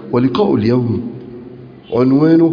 ولقاء اليوم عنوانه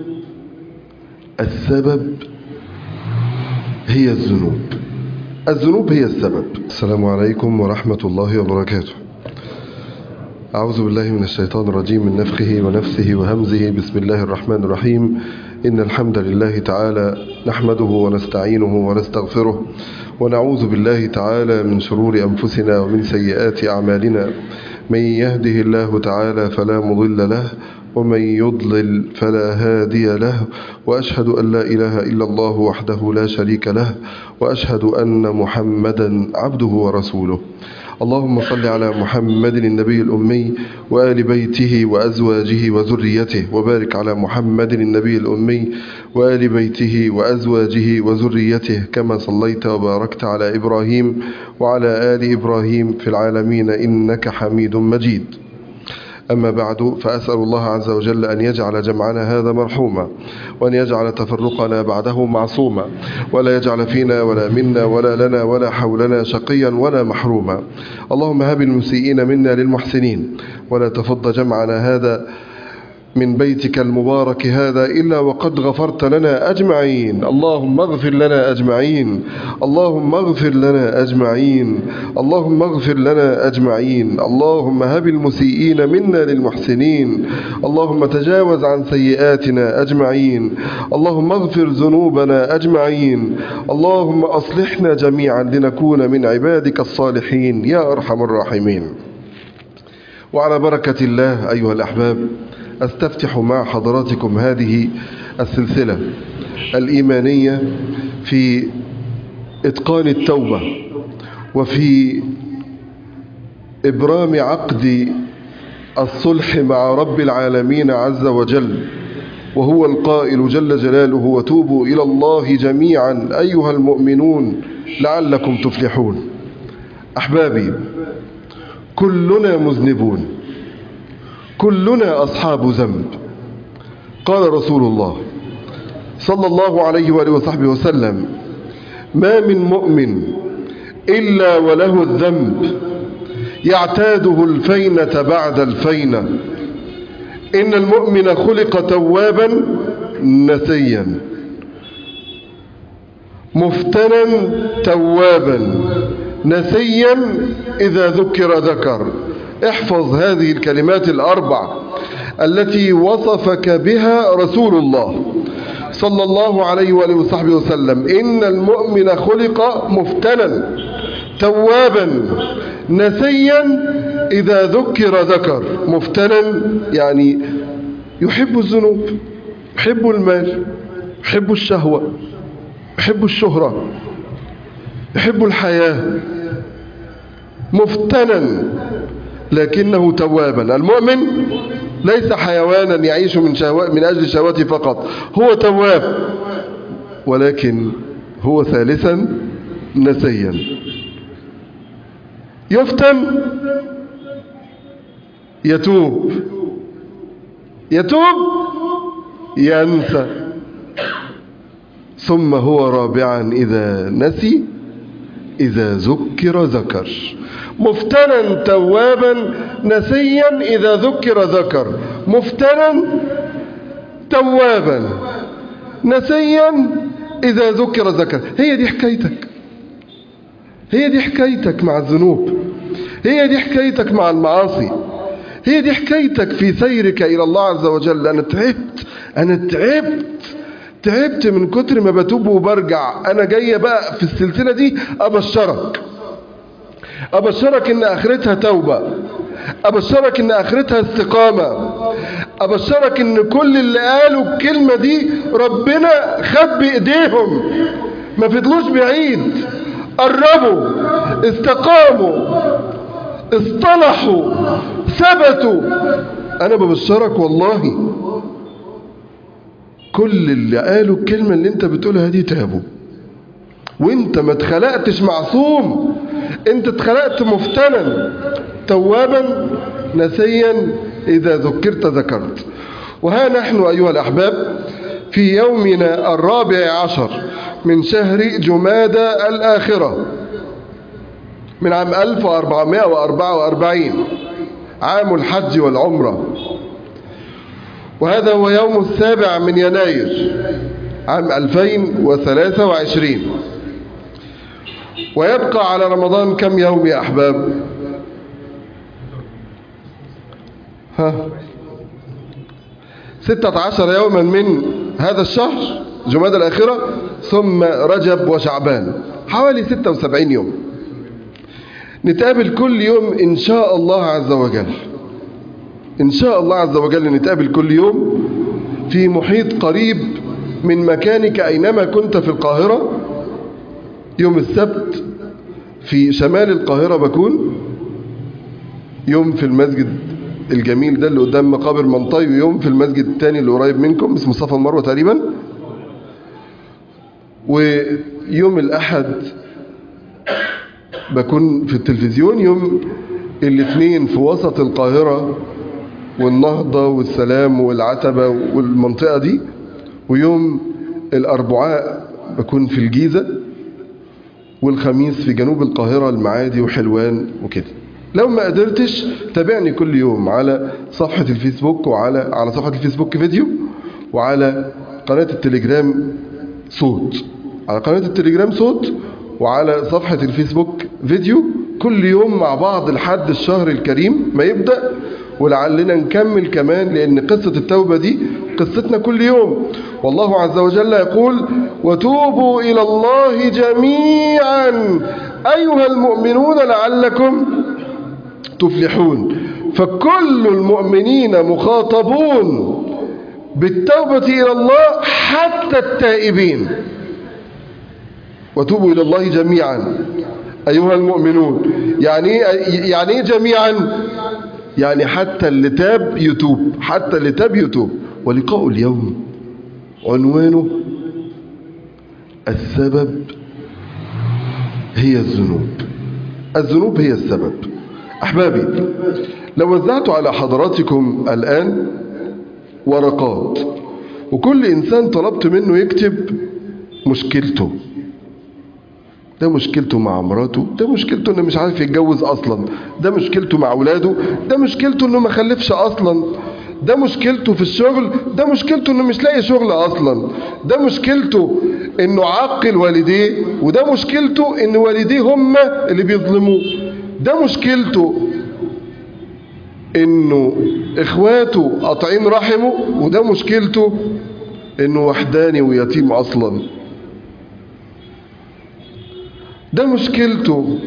السبب هي الذنوب الذنوب هي السبب السلام عليكم ورحمة الله وبركاته أعوذ بالله من الشيطان الرجيم من نفخه ونفسه وهمزه بسم الله الرحمن الرحيم إن الحمد لله تعالى نحمده ونستعينه ونستغفره ونعوذ بالله تعالى من شرور أنفسنا ومن سيئات أعمالنا من يهده الله تعالى فلا مضل له ومن يضلل فلا هادي له وأشهد أن لا إله إلا الله وحده لا شريك له وأشهد أن محمدا عبده ورسوله اللهم صل على محمد النبي الأمي وآل بيته وأزواجه وذريته وبارك على محمد النبي الأمي وآل بيته وأزواجه وذريته كما صليت وباركت على إبراهيم وعلى آل إبراهيم في العالمين إنك حميد مجيد أما بعد فأسأل الله عز وجل أن يجعل جمعنا هذا مرحوما وأن يجعل تفرقنا بعده معصوما ولا يجعل فينا ولا منا ولا لنا ولا حولنا شقيا ولا محروما اللهم هب المسيئين منا للمحسنين ولا تفض جمعنا هذا من بيتك المبارك هذا إلا وقد غفرت لنا أجمعين اللهم اغفر لنا أجمعين اللهم اغفر لنا أجمعين اللهم اغفر لنا أجمعين اللهم هب المسيئين منا للمحسنين اللهم تجاوز عن سيئاتنا أجمعين اللهم اغفر ذنوبنا أجمعين اللهم أصلحنا جميعا لنكون من عبادك الصالحين يا أرحم الراحمين وعلى بركة الله أيها الأحباب أستفتح مع حضراتكم هذه السلسلة الإيمانية في إتقان التوبة وفي إبرام عقد الصلح مع رب العالمين عز وجل وهو القائل جل جلاله وتوبوا إلى الله جميعا أيها المؤمنون لعلكم تفلحون أحبابي كلنا مذنبون كلنا أصحاب ذنب قال رسول الله صلى الله عليه وآله وصحبه وسلم ما من مؤمن إلا وله الذنب يعتاده الفينة بعد الفينة إن المؤمن خلق توابا نسيا مفتنا توابا نسيا إذا ذكر ذكر احفظ هذه الكلمات الأربع التي وصفك بها رسول الله صلى الله عليه وآله وصحبه وسلم إن المؤمن خلق مفتنا توابا نسيا إذا ذكر ذكر مفتنا يعني يحب الذنوب يحب المال يحب الشهوة يحب الشهرة يحب الحياة مفتنا لكنه توابا المؤمن ليس حيوانا يعيش من, شهوات من أجل شهواته فقط هو تواب ولكن هو ثالثا نسيا يفتن يتوب يتوب ينسى ثم هو رابعا إذا نسي إذا ذكر ذكر مفتنا توابا نسيا إذا ذكر ذكر مفتنا توابا نسيا إذا ذكر ذكر هي دي حكايتك هي دي حكايتك مع الذنوب هي دي حكايتك مع المعاصي هي دي حكايتك في سيرك إلى الله عز وجل أنا تعبت أنا تعبت تعبت من كتر ما بتوب وبرجع أنا جاية بقى في السلسلة دي أبشرك أبشرك إن آخرتها توبة أبشرك إن آخرتها استقامة أبشرك إن كل اللي قالوا الكلمة دي ربنا خد بإيديهم ما فضلوش بعيد قربوا استقاموا اصطلحوا ثبتوا أنا ببشرك والله كل اللي قالوا الكلمة اللي انت بتقولها دي تابوا وانت ما اتخلقتش معصوم انت اتخلقت مفتنا توابا نسيا اذا ذكرت ذكرت وها نحن ايها الاحباب في يومنا الرابع عشر من شهر جمادى الاخرة من عام 1444 عام الحج والعمرة وهذا هو يوم السابع من يناير عام 2023 ويبقى على رمضان كم يوم يا أحباب ها ستة عشر يوما من هذا الشهر جماد الآخرة ثم رجب وشعبان حوالي ستة وسبعين يوم نتقابل كل يوم إن شاء الله عز وجل إن شاء الله عز وجل نتقابل كل يوم في محيط قريب من مكانك أينما كنت في القاهرة يوم السبت في شمال القاهرة بكون يوم في المسجد الجميل ده اللي قدام مقابر منطي ويوم في المسجد الثاني اللي قريب منكم اسمه صفا المروة تقريبا ويوم الأحد بكون في التلفزيون يوم الاثنين في وسط القاهرة والنهضة والسلام والعتبة والمنطقة دي ويوم الأربعاء بكون في الجيزة والخميس في جنوب القاهرة المعادي وحلوان وكده لو ما قدرتش تابعني كل يوم على صفحة الفيسبوك وعلى على صفحة الفيسبوك فيديو وعلى قناة التليجرام صوت على قناة التليجرام صوت وعلى صفحة الفيسبوك فيديو كل يوم مع بعض لحد الشهر الكريم ما يبدأ ولعلنا نكمل كمان لأن قصة التوبة دي قصتنا كل يوم والله عز وجل يقول وتوبوا إلى الله جميعا أيها المؤمنون لعلكم تفلحون فكل المؤمنين مخاطبون بالتوبة إلى الله حتى التائبين وتوبوا إلى الله جميعا أيها المؤمنون يعني يعني إيه جميعا يعني حتى اللي تاب يتوب حتى اللي تاب يتوب ولقاء اليوم عنوانه السبب هي الذنوب الذنوب هي السبب أحبابي لو وزعت على حضراتكم الآن ورقات وكل إنسان طلبت منه يكتب مشكلته ده مشكلته مع مراته ده مشكلته انه مش عارف يتجوز اصلا ده مشكلته مع اولاده ده مشكلته انه ما خلفش اصلا ده مشكلته في الشغل ده مشكلته انه مش لاقي شغل اصلا ده مشكلته انه عاقل والديه وده مشكلته ان والديه هم اللي بيظلموه ده مشكلته انه اخواته قاطعين رحمه وده مشكلته انه وحداني ويتيم اصلا ده مشكلته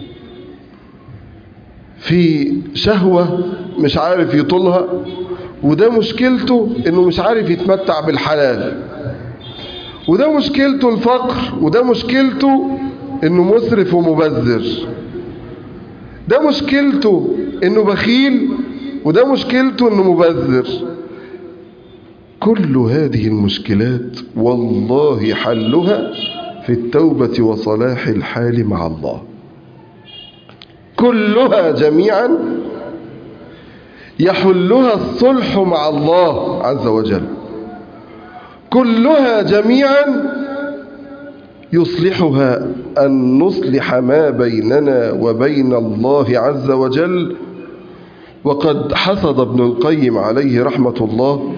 في شهوة مش عارف يطولها وده مشكلته انه مش عارف يتمتع بالحلال وده مشكلته الفقر وده مشكلته انه مسرف ومبذر ده مشكلته انه بخيل وده مشكلته انه مبذر كل هذه المشكلات والله حلها في التوبة وصلاح الحال مع الله كلها جميعا يحلها الصلح مع الله عز وجل كلها جميعا يصلحها أن نصلح ما بيننا وبين الله عز وجل وقد حصد ابن القيم عليه رحمة الله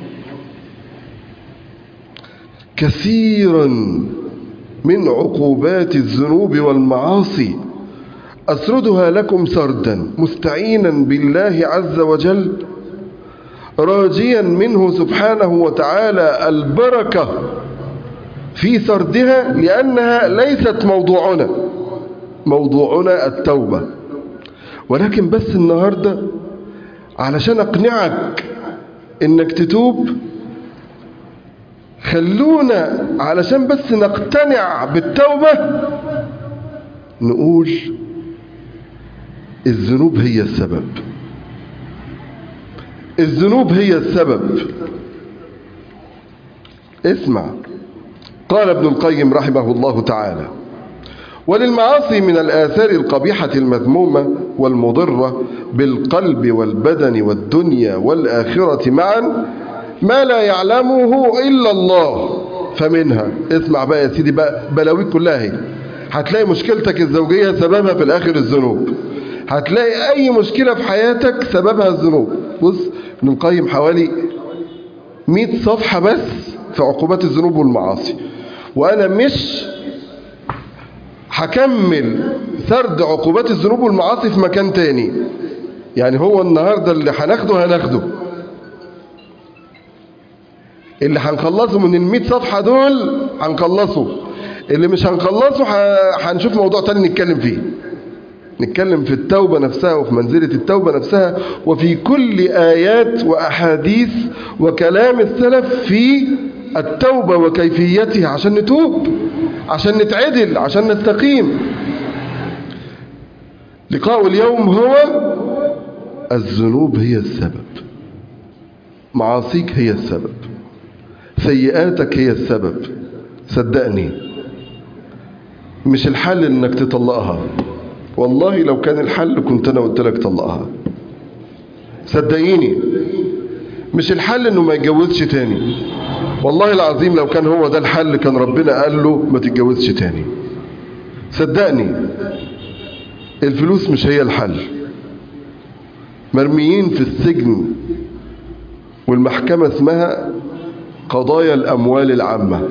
كثيرا من عقوبات الذنوب والمعاصي أسردها لكم سردا مستعينا بالله عز وجل راجيا منه سبحانه وتعالى البركة في سردها لأنها ليست موضوعنا موضوعنا التوبة ولكن بس النهاردة علشان أقنعك إنك تتوب خلونا علشان بس نقتنع بالتوبة نقول الذنوب هي السبب الذنوب هي السبب اسمع قال ابن القيم رحمه الله تعالى وللمعاصي من الآثار القبيحة المذمومة والمضرة بالقلب والبدن والدنيا والآخرة معا ما لا يعلمه إلا الله فمنها اسمع بقى يا سيدي بقى بلاويك كلها هي هتلاقي مشكلتك الزوجية سببها في الآخر الذنوب هتلاقي أي مشكلة في حياتك سببها الذنوب بص ابن القيم حوالي 100 صفحة بس في عقوبات الذنوب والمعاصي وأنا مش هكمل سرد عقوبات الذنوب والمعاصي في مكان تاني يعني هو النهاردة اللي هناخده هناخده اللي هنخلصه من المئة صفحة دول هنخلصه اللي مش هنخلصه هنشوف موضوع تاني نتكلم فيه نتكلم في التوبة نفسها وفي منزلة التوبة نفسها وفي كل آيات وأحاديث وكلام السلف في التوبة وكيفيتها عشان نتوب عشان نتعدل عشان نستقيم لقاء اليوم هو الذنوب هي السبب معاصيك هي السبب سيئاتك هي السبب صدقني مش الحل انك تطلقها والله لو كان الحل كنت انا قلت لك طلقها صدقيني مش الحل انه ما يتجوزش تاني والله العظيم لو كان هو ده الحل كان ربنا قال له ما تتجوزش تاني صدقني الفلوس مش هي الحل مرميين في السجن والمحكمة اسمها قضايا الأموال العامة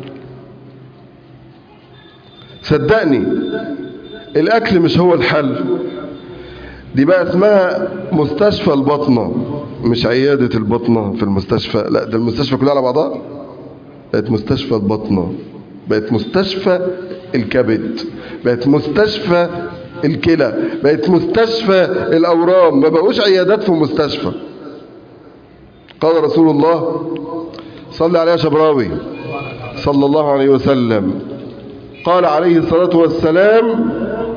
صدقني الأكل مش هو الحل دي بقى اسمها مستشفى البطنة مش عيادة البطنة في المستشفى لا ده المستشفى كلها على بعضها بقت مستشفى البطنة بقت مستشفى الكبد بقت مستشفى الكلى بقت مستشفى الأورام ما بقوش عيادات في مستشفى قال رسول الله صلى عليه شبراوي صلى الله عليه وسلم قال عليه الصلاة والسلام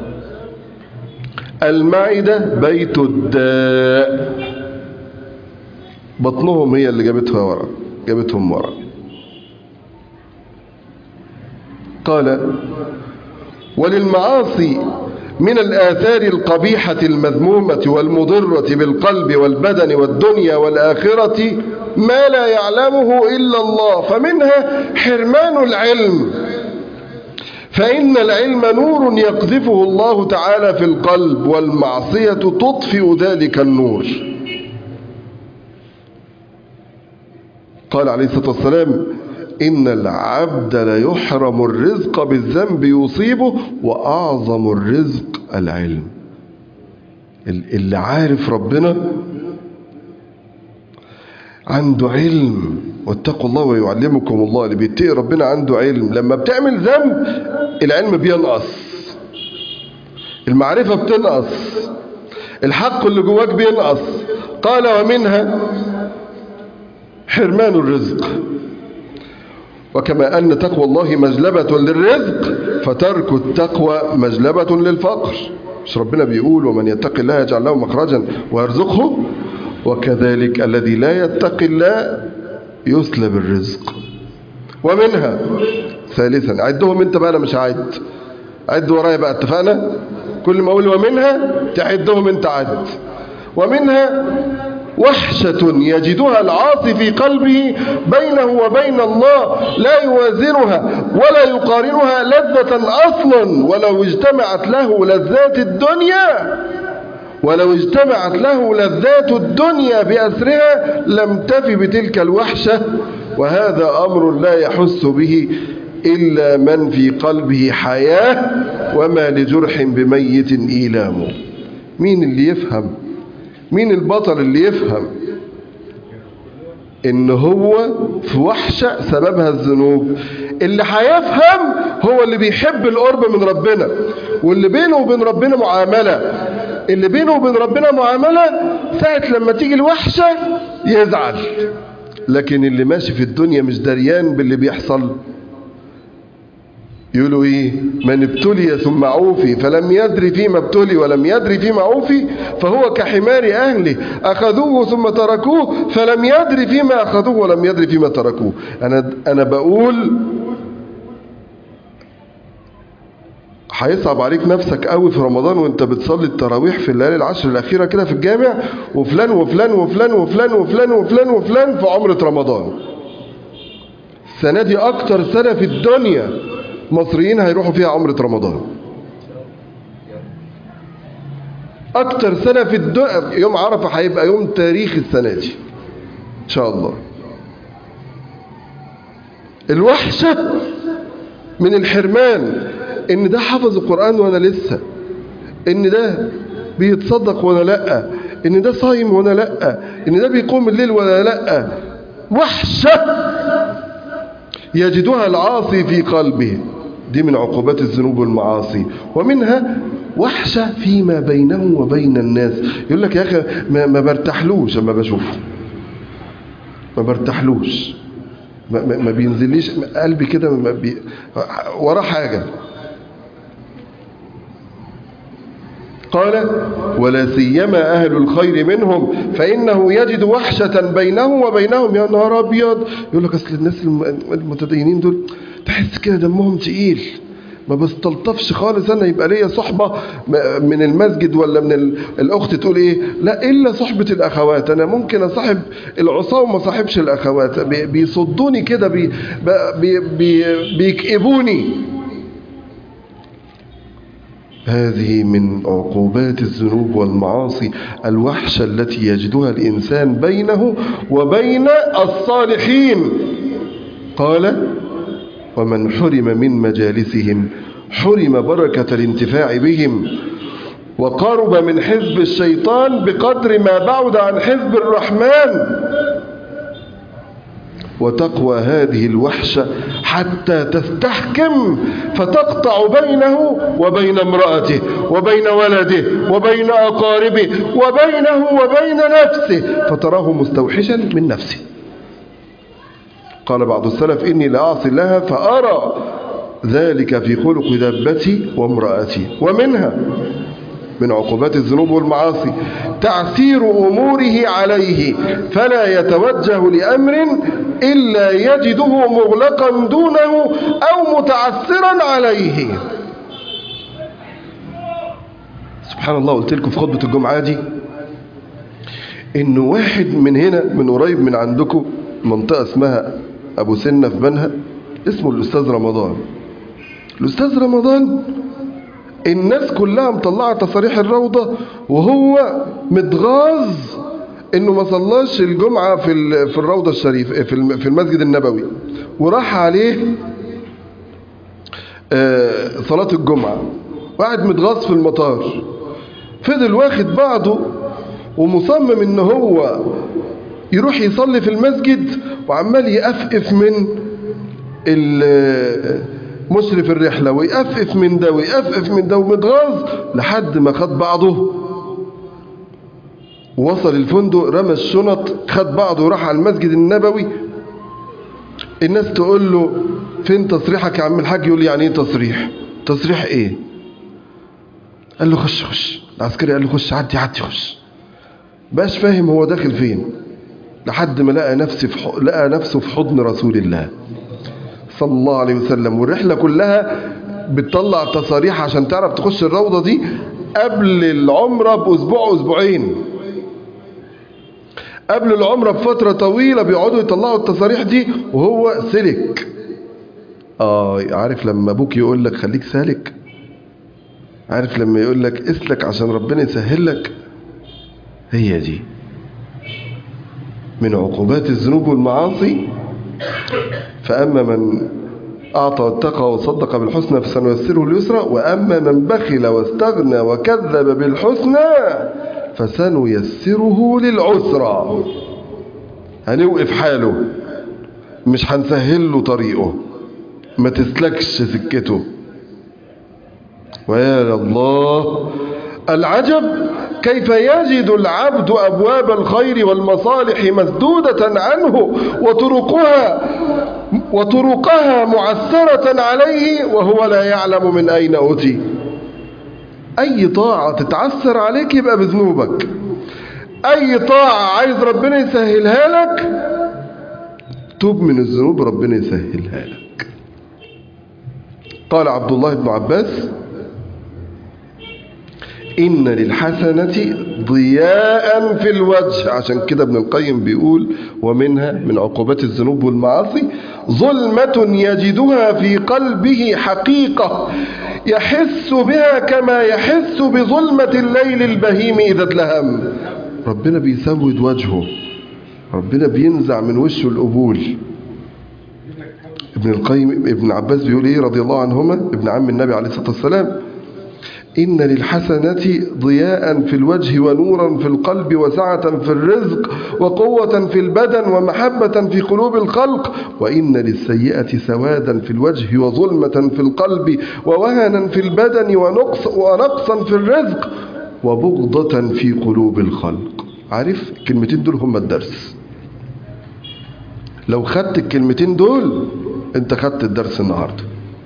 المعدة بيت الداء بطنهم هي اللي جابتها ورا جابتهم ورا قال وللمعاصي من الآثار القبيحة المذمومة والمضرة بالقلب والبدن والدنيا والآخرة ما لا يعلمه إلا الله فمنها حرمان العلم فإن العلم نور يقذفه الله تعالى في القلب والمعصية تطفئ ذلك النور قال عليه الصلاة والسلام إن العبد ليحرم الرزق بالذنب يصيبه وأعظم الرزق العلم اللي عارف ربنا عنده علم واتقوا الله ويعلمكم الله اللي بيتقي ربنا عنده علم لما بتعمل ذنب العلم بينقص المعرفة بتنقص الحق اللي جواك بينقص قال ومنها حرمان الرزق وكما أن تقوى الله مجلبة للرزق فترك التقوى مجلبة للفقر مش ربنا بيقول ومن يتق الله يجعل له مخرجا ويرزقه وكذلك الذي لا يتقي الله يسلب الرزق ومنها ثالثا عدهم انت بقى انا مش عد عد ورايا بقى اتفقنا كل ما اقول ومنها تعدهم انت عد ومنها وحشة يجدها العاصي في قلبه بينه وبين الله لا يوازنها ولا يقارنها لذة أصلا ولو اجتمعت له لذات الدنيا ولو اجتمعت له لذات الدنيا بأسرها لم تف بتلك الوحشة وهذا أمر لا يحس به إلا من في قلبه حياة وما لجرح بميت إيلام مين اللي يفهم مين البطل اللي يفهم ان هو في وحشة سببها الذنوب اللي هيفهم هو اللي بيحب القرب من ربنا واللي بينه وبين ربنا معاملة اللي بينه وبين ربنا معاملة ساعة لما تيجي الوحشة يزعل لكن اللي ماشي في الدنيا مش دريان باللي بيحصل يقولوا ايه من ابتلي ثم عوفي فلم يدري فيما ابتلي ولم يدري فيما عوفي فهو كحمار اهله اخذوه ثم تركوه فلم يدري فيما اخذوه ولم يدري فيما تركوه انا انا بقول هيصعب عليك نفسك قوي في رمضان وانت بتصلي التراويح في الليالي العشر الاخيره كده في الجامع وفلان وفلان وفلان وفلان وفلان وفلان وفلان في عمره رمضان السنه دي اكتر سنه في الدنيا مصريين هيروحوا فيها عمرة رمضان اكتر سنة في الدنيا يوم عرفة هيبقى يوم تاريخ السنة دي ان شاء الله الوحشة من الحرمان ان ده حفظ القرآن وانا لسه ان ده بيتصدق وانا لا ان ده صايم وانا لا ان ده بيقوم الليل وانا لا وحشة يجدها العاصي في قلبه دي من عقوبات الذنوب والمعاصي ومنها وحشة فيما بينه وبين الناس يقول لك يا أخي ما, ما برتاحلوش لما بشوفه ما برتاحلوش ما, ما, ما بينزليش قلبي كده ما بي وراه حاجة قال ولا سيما أهل الخير منهم فإنه يجد وحشة بينه وبينهم يا نهار أبيض يقول لك أصل الناس المتدينين دول تحس كده دمهم تقيل ما بستلطفش خالص انا يبقى ليا صحبه من المسجد ولا من الاخت تقول ايه لا الا صحبه الاخوات انا ممكن اصاحب العصاه وما صاحبش الاخوات بيصدوني كده بي بي بي بيكئبوني هذه من عقوبات الذنوب والمعاصي الوحشة التي يجدها الإنسان بينه وبين الصالحين قال ومن حرم من مجالسهم حرم بركة الانتفاع بهم وقرب من حزب الشيطان بقدر ما بعد عن حزب الرحمن وتقوى هذه الوحشة حتى تستحكم فتقطع بينه وبين امرأته وبين ولده وبين أقاربه وبينه وبين نفسه فتراه مستوحشا من نفسه قال بعض السلف إني لأعصي لها فأرى ذلك في خلق دابتي وامرأتي ومنها من عقوبات الذنوب والمعاصي تعسير أموره عليه فلا يتوجه لأمر إلا يجده مغلقا دونه أو متعسرا عليه سبحان الله قلت لكم في خطبة الجمعة دي إن واحد من هنا من قريب من عندكم منطقة اسمها أبو سنة في بنها اسمه الأستاذ رمضان الأستاذ رمضان الناس كلها مطلعة تصاريح الروضة وهو متغاظ انه ما صلاش الجمعة في في الروضة الشريف في في المسجد النبوي وراح عليه صلاة الجمعة وقعد متغاظ في المطار فضل واخد بعضه ومصمم ان هو يروح يصلي في المسجد وعمال يقفقف من مشرف الرحلة ويقفقف من ده ويقفقف من ده ومتغاظ لحد ما خد بعضه وصل الفندق رمى الشنط خد بعضه وراح على المسجد النبوي الناس تقول له فين تصريحك يا عم الحاج يقول لي يعني ايه تصريح تصريح ايه قال له خش خش العسكري قال له خش عدي عدي خش باش فاهم هو داخل فين لحد ما لقى نفسه في ح... لقى نفسه في حضن رسول الله صلى الله عليه وسلم والرحله كلها بتطلع تصاريح عشان تعرف تخش الروضه دي قبل العمره باسبوع اسبوعين قبل العمره بفتره طويله بيقعدوا يطلعوا التصاريح دي وهو سلك اه عارف لما ابوك يقول لك خليك سالك عارف لما يقول لك اسلك عشان ربنا يسهل لك هي دي من عقوبات الذنوب والمعاصي فأما من أعطى واتقى وصدق بالحسنى فسنيسره اليسرى وأما من بخل واستغنى وكذب بالحسنى فسنيسره للعسرى هنوقف حاله مش هنسهل له طريقه ما تسلكش سكته ويا الله العجب كيف يجد العبد أبواب الخير والمصالح مسدودة عنه وطرقها وطرقها معسرة عليه وهو لا يعلم من أين أتي أي طاعة تتعسر عليك يبقى بذنوبك أي طاعة عايز ربنا يسهلها لك توب من الذنوب ربنا يسهلها لك قال عبد الله بن عباس إن للحسنة ضياء في الوجه عشان كده ابن القيم بيقول ومنها من عقوبات الذنوب والمعاصي ظلمة يجدها في قلبه حقيقة يحس بها كما يحس بظلمة الليل البهيم إذا اتلهم ربنا بيسود وجهه ربنا بينزع من وشه القبول ابن القيم ابن عباس بيقول ايه رضي الله عنهما ابن عم النبي عليه الصلاة والسلام إن للحسنة ضياء في الوجه ونورا في القلب وسعة في الرزق وقوة في البدن ومحبة في قلوب الخلق وإن للسيئة سوادا في الوجه وظلمة في القلب ووهنا في البدن ونقص ونقصا في الرزق وبغضة في قلوب الخلق عارف الكلمتين دول هم الدرس لو خدت الكلمتين دول انت خدت الدرس النهارده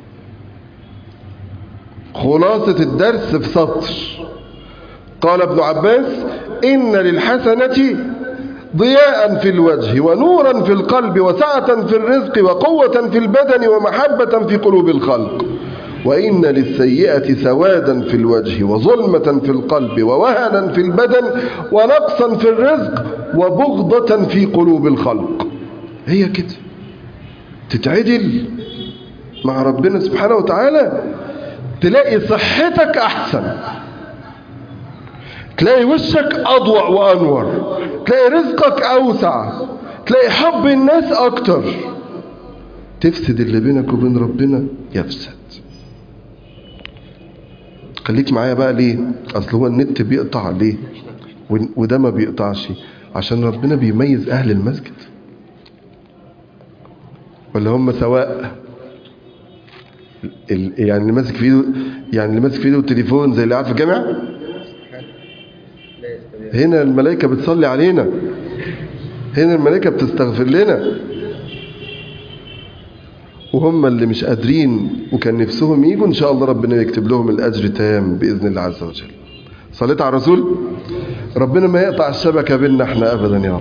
خلاصة الدرس في سطر قال ابن عباس إن للحسنة ضياء في الوجه ونورا في القلب وسعة في الرزق وقوة في البدن ومحبة في قلوب الخلق وإن للسيئة سوادا في الوجه وظلمة في القلب ووهنا في البدن ونقصا في الرزق وبغضة في قلوب الخلق هي كده تتعدل مع ربنا سبحانه وتعالى تلاقي صحتك أحسن تلاقي وشك أضوأ وأنور تلاقي رزقك أوسع تلاقي حب الناس أكتر تفسد اللي بينك وبين ربنا يفسد خليك معايا بقى ليه أصل هو النت بيقطع ليه وده ما بيقطعش عشان ربنا بيميز أهل المسجد ولا هم سواء يعني اللي ماسك في ايده يعني اللي ماسك في ايده التليفون زي اللي قاعد في الجامع هنا الملائكه بتصلي علينا هنا الملائكه بتستغفر لنا وهم اللي مش قادرين وكان نفسهم يجوا ان شاء الله ربنا يكتب لهم الاجر تام باذن الله عز وجل صليت على الرسول ربنا ما يقطع الشبكه بيننا احنا ابدا يا رب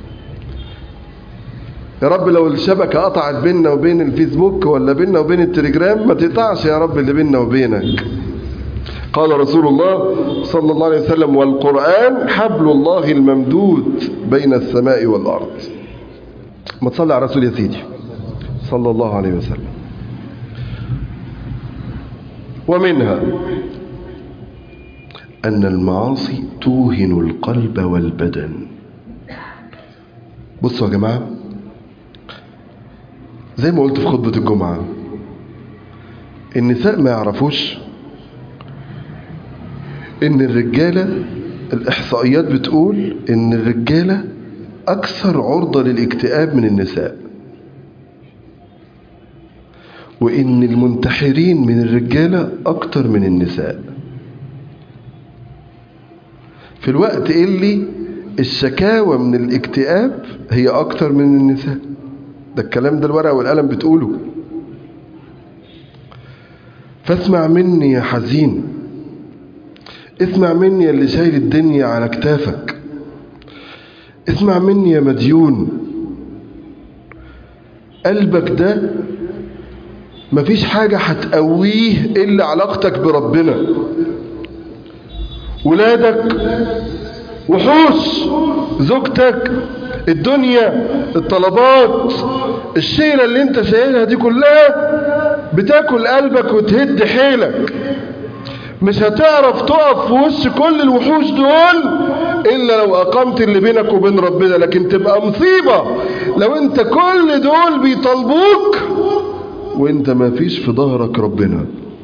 يا رب لو الشبكة قطعت بيننا وبين الفيسبوك ولا بيننا وبين التليجرام ما تقطعش يا رب اللي بيننا وبينك قال رسول الله صلى الله عليه وسلم والقرآن حبل الله الممدود بين السماء والأرض ما تصلي على رسول يا سيدي صلى الله عليه وسلم ومنها أن المعاصي توهن القلب والبدن بصوا يا جماعه زي ما قلت في خطبة الجمعة النساء ما يعرفوش ان الرجالة الاحصائيات بتقول ان الرجالة اكثر عرضة للاكتئاب من النساء وان المنتحرين من الرجالة اكتر من النساء في الوقت اللي الشكاوى من الاكتئاب هي اكتر من النساء ده الكلام ده الورقة والقلم بتقوله فاسمع مني يا حزين اسمع مني يا اللي شايل الدنيا على كتافك اسمع مني يا مديون قلبك ده مفيش حاجة هتقويه إلا علاقتك بربنا ولادك وحوش زوجتك الدنيا الطلبات الشيلة اللي انت شايلها دي كلها بتاكل قلبك وتهد حيلك مش هتعرف تقف في وش كل الوحوش دول الا لو اقمت اللي بينك وبين ربنا لكن تبقى مصيبة لو انت كل دول بيطلبوك وانت ما فيش في ظهرك ربنا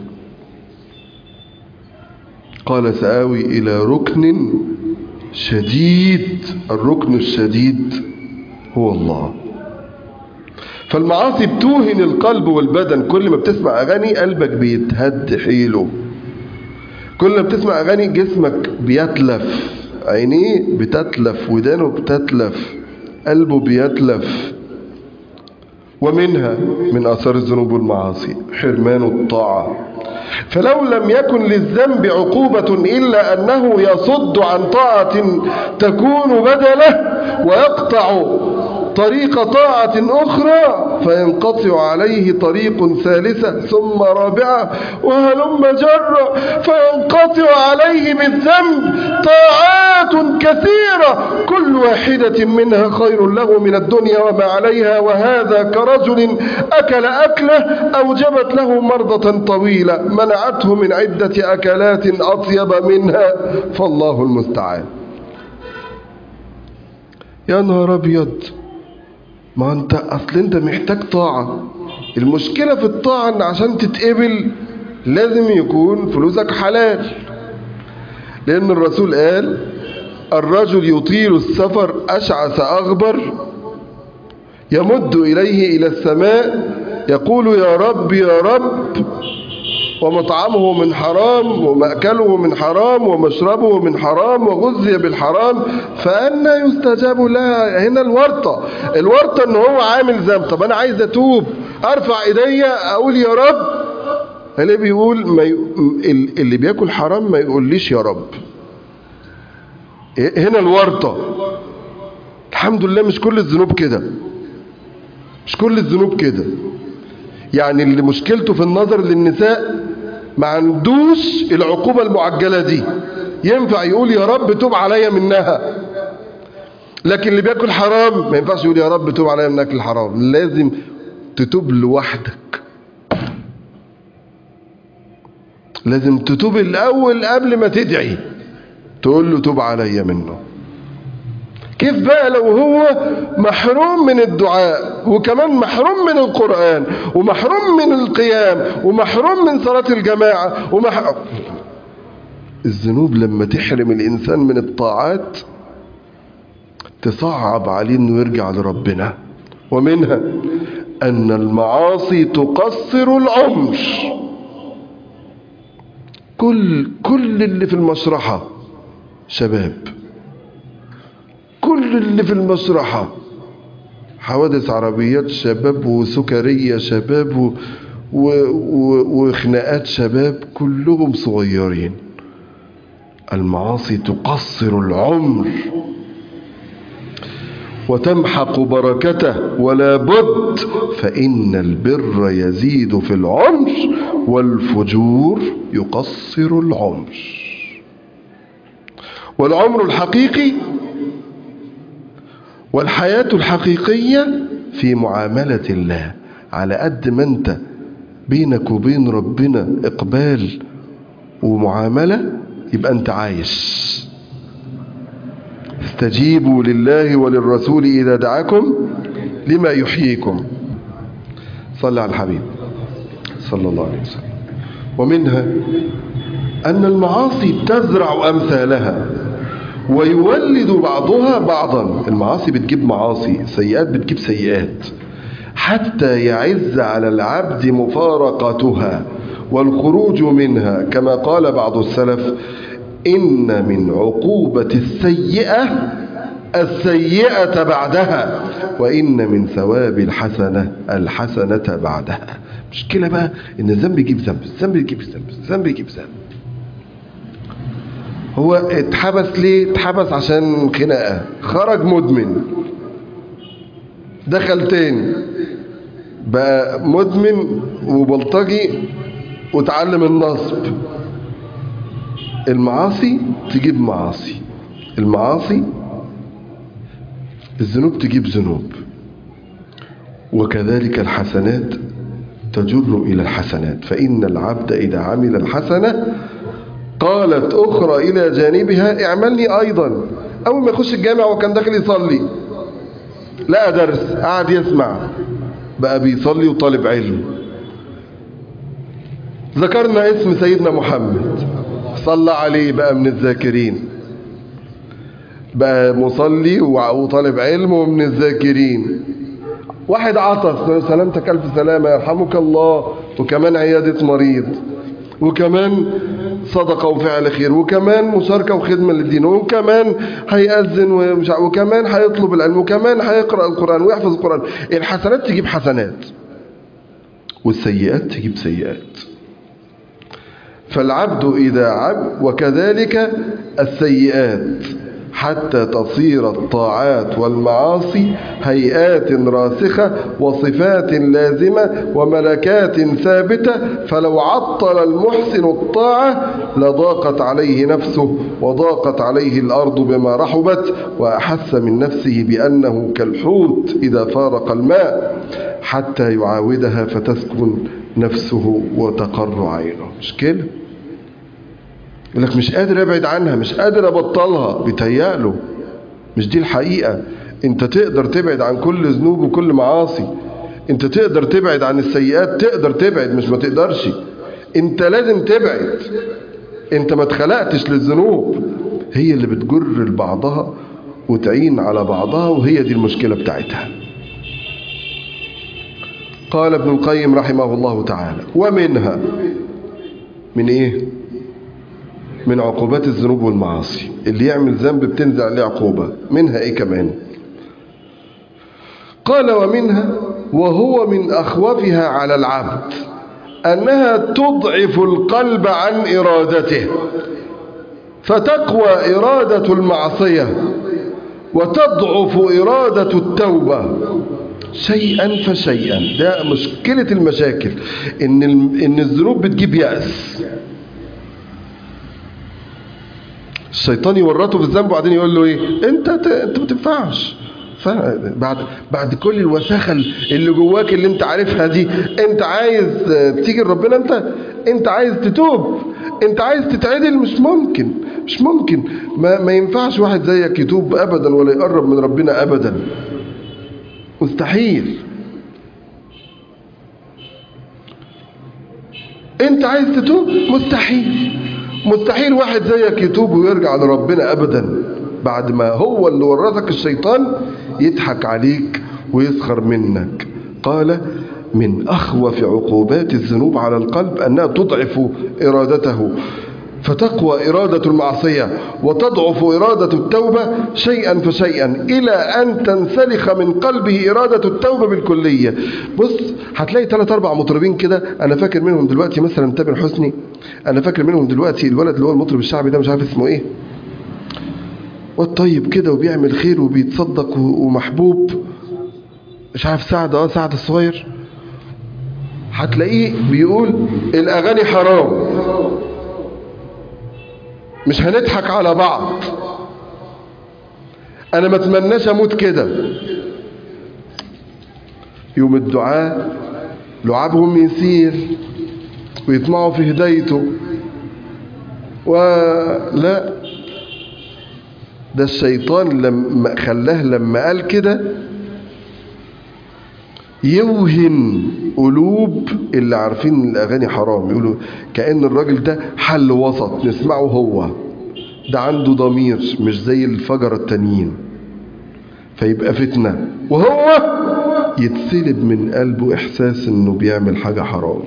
قال سآوي الى ركن شديد الركن الشديد هو الله فالمعاصي بتوهن القلب والبدن كل ما بتسمع أغاني قلبك بيتهد حيله كل ما بتسمع أغاني جسمك بيتلف عينيه بتتلف ودانه بتتلف قلبه بيتلف ومنها من آثار الذنوب والمعاصي حرمان الطاعة فلو لم يكن للذنب عقوبة إلا أنه يصد عن طاعة تكون بدله ويقطع طريق طاعة أخرى فينقطع عليه طريق ثالثة ثم رابعة وهلم جرة فينقطع عليه بالذنب طاعات كثيرة كل واحدة منها خير له من الدنيا وما عليها وهذا كرجل أكل أكله أوجبت له مرضة طويلة منعته من عدة أكلات أطيب منها فالله المستعان يا نهار أبيض ما انت اصل انت محتاج طاعة المشكلة في الطاعة ان عشان تتقبل لازم يكون فلوسك حلال لان الرسول قال الرجل يطيل السفر اشعث اغبر يمد اليه الى السماء يقول يا رب يا رب ومطعمه من حرام ومأكله من حرام ومشربه من حرام وغذي بالحرام فأنا يستجاب لها هنا الورطة الورطة ان هو عامل ذنب طب انا عايز اتوب ارفع ايديا اقول يا رب اللي بيقول ما ي... اللي بياكل حرام ما يقوليش يا رب هنا الورطة الحمد لله مش كل الذنوب كده مش كل الذنوب كده يعني اللي مشكلته في النظر للنساء ما عندوش العقوبة المعجلة دي ينفع يقول يا رب توب عليا منها لكن اللي بياكل حرام ما ينفعش يقول يا رب توب عليا من اكل الحرام لازم تتوب لوحدك لازم تتوب الاول قبل ما تدعي تقول له توب عليا منه كيف بقى لو هو محروم من الدعاء وكمان محروم من القرآن ومحروم من القيام ومحروم من صلاة الجماعة ومح... الذنوب لما تحرم الإنسان من الطاعات تصعب عليه انه يرجع لربنا ومنها أن المعاصي تقصر العمر كل كل اللي في المشرحة شباب كل اللي في المسرحة حوادث عربيات شباب وسكرية شباب و... و... و... وخناقات شباب كلهم صغيرين المعاصي تقصر العمر وتمحق بركته ولا بد فإن البر يزيد في العمر والفجور يقصر العمر والعمر الحقيقي والحياة الحقيقية في معاملة الله على قد ما انت بينك وبين ربنا إقبال ومعاملة يبقى انت عايش استجيبوا لله وللرسول إذا دعاكم لما يحييكم صلى على الحبيب صلى الله عليه وسلم ومنها أن المعاصي تزرع أمثالها ويولد بعضها بعضا المعاصي بتجيب معاصي سيئات بتجيب سيئات حتى يعز على العبد مفارقتها والخروج منها كما قال بعض السلف إن من عقوبة السيئة السيئة بعدها وإن من ثواب الحسنة الحسنة بعدها مشكلة بقى إن الذنب يجيب ذنب الذنب يجيب ذنب الذنب يجيب ذنب هو اتحبس ليه اتحبس عشان خناقه خرج مدمن دخل تاني بقى مدمن وبلطجي وتعلم النصب المعاصي تجيب معاصي المعاصي الذنوب تجيب ذنوب وكذلك الحسنات تجر إلى الحسنات فإن العبد إذا عمل الحسنة قالت أخرى إلى جانبها اعملني أيضا أول ما يخش الجامع وكان داخل يصلي لقى درس قعد يسمع بقى بيصلي وطالب علم ذكرنا اسم سيدنا محمد صلى عليه بقى من الذاكرين بقى مصلي وطالب علم ومن الذاكرين واحد عطس سلامتك ألف سلامة يرحمك الله وكمان عيادة مريض وكمان صدقة وفعل خير وكمان مشاركة وخدمة للدين وكمان هيأذن ومش وكمان هيطلب العلم وكمان هيقرأ القرآن ويحفظ القرآن الحسنات تجيب حسنات والسيئات تجيب سيئات فالعبد إذا عب وكذلك السيئات حتى تصير الطاعات والمعاصي هيئات راسخة وصفات لازمة وملكات ثابتة فلو عطل المحسن الطاعة لضاقت عليه نفسه وضاقت عليه الأرض بما رحبت وأحس من نفسه بأنه كالحوت إذا فارق الماء حتى يعاودها فتسكن نفسه وتقر عينه مش كده يقول لك مش قادر ابعد عنها مش قادر ابطلها بيتهيأله مش دي الحقيقة انت تقدر تبعد عن كل ذنوب وكل معاصي انت تقدر تبعد عن السيئات تقدر تبعد مش ما تقدرش انت لازم تبعد انت ما اتخلقتش للذنوب هي اللي بتجر لبعضها وتعين على بعضها وهي دي المشكلة بتاعتها قال ابن القيم رحمه الله تعالى ومنها من ايه من عقوبات الذنوب والمعاصي اللي يعمل ذنب بتنزل عليه عقوبة منها ايه كمان قال ومنها وهو من أخوفها على العبد أنها تضعف القلب عن إرادته فتقوى إرادة المعصية وتضعف إرادة التوبة شيئا فشيئا ده مشكلة المشاكل إن إن الذنوب بتجيب يأس الشيطان يورطه في الذنب وبعدين يقول له ايه انت انت ما تنفعش بعد بعد كل الوساخه اللي جواك اللي انت عارفها دي انت عايز تيجي لربنا انت انت عايز تتوب انت عايز تتعدل مش ممكن مش ممكن ما, ما ينفعش واحد زيك يتوب ابدا ولا يقرب من ربنا ابدا مستحيل انت عايز تتوب مستحيل مستحيل واحد زيك يتوب ويرجع لربنا ابدا بعد ما هو اللي ورثك الشيطان يضحك عليك ويسخر منك قال من أخوف عقوبات الذنوب على القلب أنها تضعف إرادته فتقوى إرادة المعصية وتضعف إرادة التوبة شيئا فشيئا إلى أن تنسلخ من قلبه إرادة التوبة بالكلية بص هتلاقي ثلاث أربع مطربين كده أنا فاكر منهم دلوقتي مثلا تامر حسني أنا فاكر منهم دلوقتي الولد اللي هو المطرب الشعبي ده مش عارف اسمه إيه والطيب كده وبيعمل خير وبيتصدق ومحبوب مش عارف سعد اه سعد الصغير هتلاقيه بيقول الاغاني حرام مش هنضحك على بعض انا ما اتمناش اموت كده يوم الدعاء لعابهم يسير ويطمعوا في هدايته ولا ده الشيطان لما خلاه لما قال كده يوهن قلوب اللي عارفين الاغاني حرام يقولوا كأن الراجل ده حل وسط نسمعه هو ده عنده ضمير مش زي الفجر التانيين فيبقى فتنة وهو يتسلب من قلبه احساس انه بيعمل حاجة حرام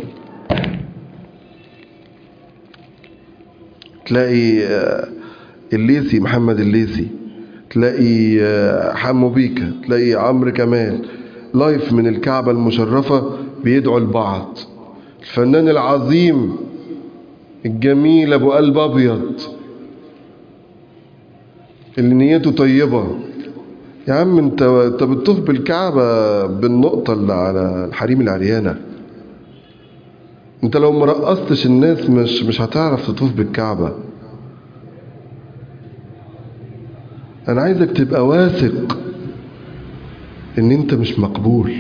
تلاقي الليثي محمد الليثي تلاقي حمو بيكا تلاقي عمرو كمال لايف من الكعبة المشرفة بيدعوا لبعض الفنان العظيم الجميل ابو قلب ابيض اللي نيته طيبة يا عم انت انت بتطوف بالكعبة بالنقطة اللي على الحريم العريانة انت لو ما رقصتش الناس مش مش هتعرف تطوف بالكعبة انا عايزك تبقى واثق ان انت مش مقبول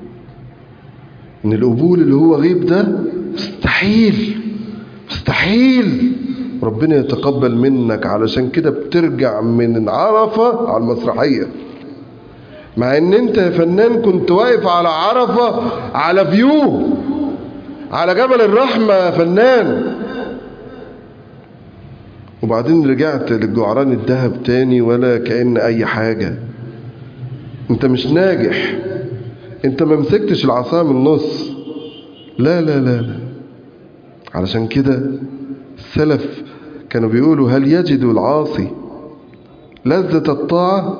ان القبول اللي هو غيب ده مستحيل مستحيل ربنا يتقبل منك علشان كده بترجع من عرفة على المسرحية مع ان انت يا فنان كنت واقف على عرفة على فيو على جبل الرحمة يا فنان وبعدين رجعت للجعران الذهب تاني ولا كأن اي حاجة انت مش ناجح انت ما مسكتش العصا من النص لا لا لا لا علشان كده السلف كانوا بيقولوا هل يجد العاصي لذة الطاعة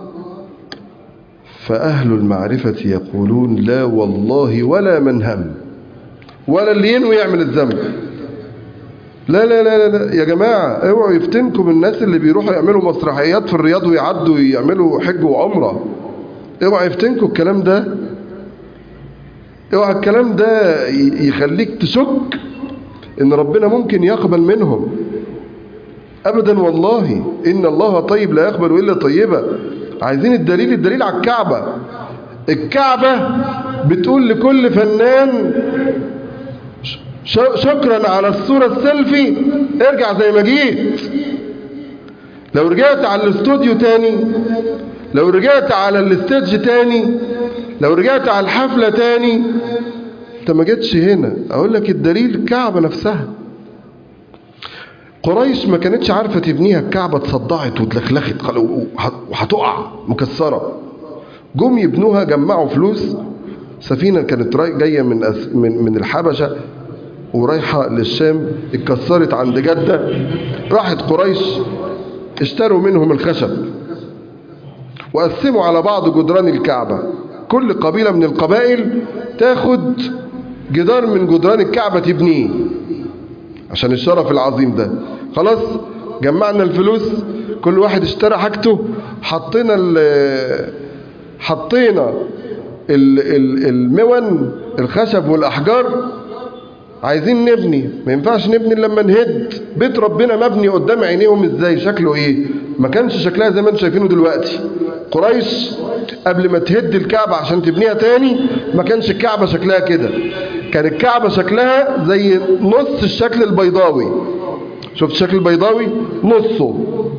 فأهل المعرفة يقولون لا والله ولا من هم ولا اللي ينوي يعمل الذنب لا لا لا لا يا جماعة اوعوا يفتنكم الناس اللي بيروحوا يعملوا مسرحيات في الرياض ويعدوا يعملوا حج وعمرة اوعى يفتنكم الكلام ده اوعى الكلام ده يخليك تشك ان ربنا ممكن يقبل منهم ابدا والله ان الله طيب لا يقبل الا طيبا عايزين الدليل الدليل على الكعبة الكعبة بتقول لكل فنان شكرا على الصورة السيلفي ارجع زي ما جيت لو رجعت على الاستوديو تاني لو رجعت على الاستيدج تاني لو رجعت على الحفلة تاني انت ما جيتش هنا اقول لك الدليل الكعبة نفسها قريش ما كانتش عارفة تبنيها الكعبة اتصدعت واتلخلخت وهتقع مكسرة جم يبنوها جمعوا فلوس سفينة كانت جاية من أس من من الحبشة ورايحة للشام اتكسرت عند جدة راحت قريش اشتروا منهم الخشب وقسموا على بعض جدران الكعبة كل قبيلة من القبائل تاخد جدار من جدران الكعبة تبنيه عشان الشرف العظيم ده خلاص جمعنا الفلوس كل واحد اشترى حاجته حطينا حطينا المون الخشب والأحجار عايزين نبني ما ينفعش نبني لما نهد بيت ربنا مبني قدام عينيهم ازاي شكله ايه ما كانش شكلها زي ما انتم شايفينه دلوقتي قريش قبل ما تهد الكعبة عشان تبنيها تاني ما كانش الكعبة شكلها كده كان الكعبة شكلها زي نص الشكل البيضاوي شفت شكل البيضاوي نصه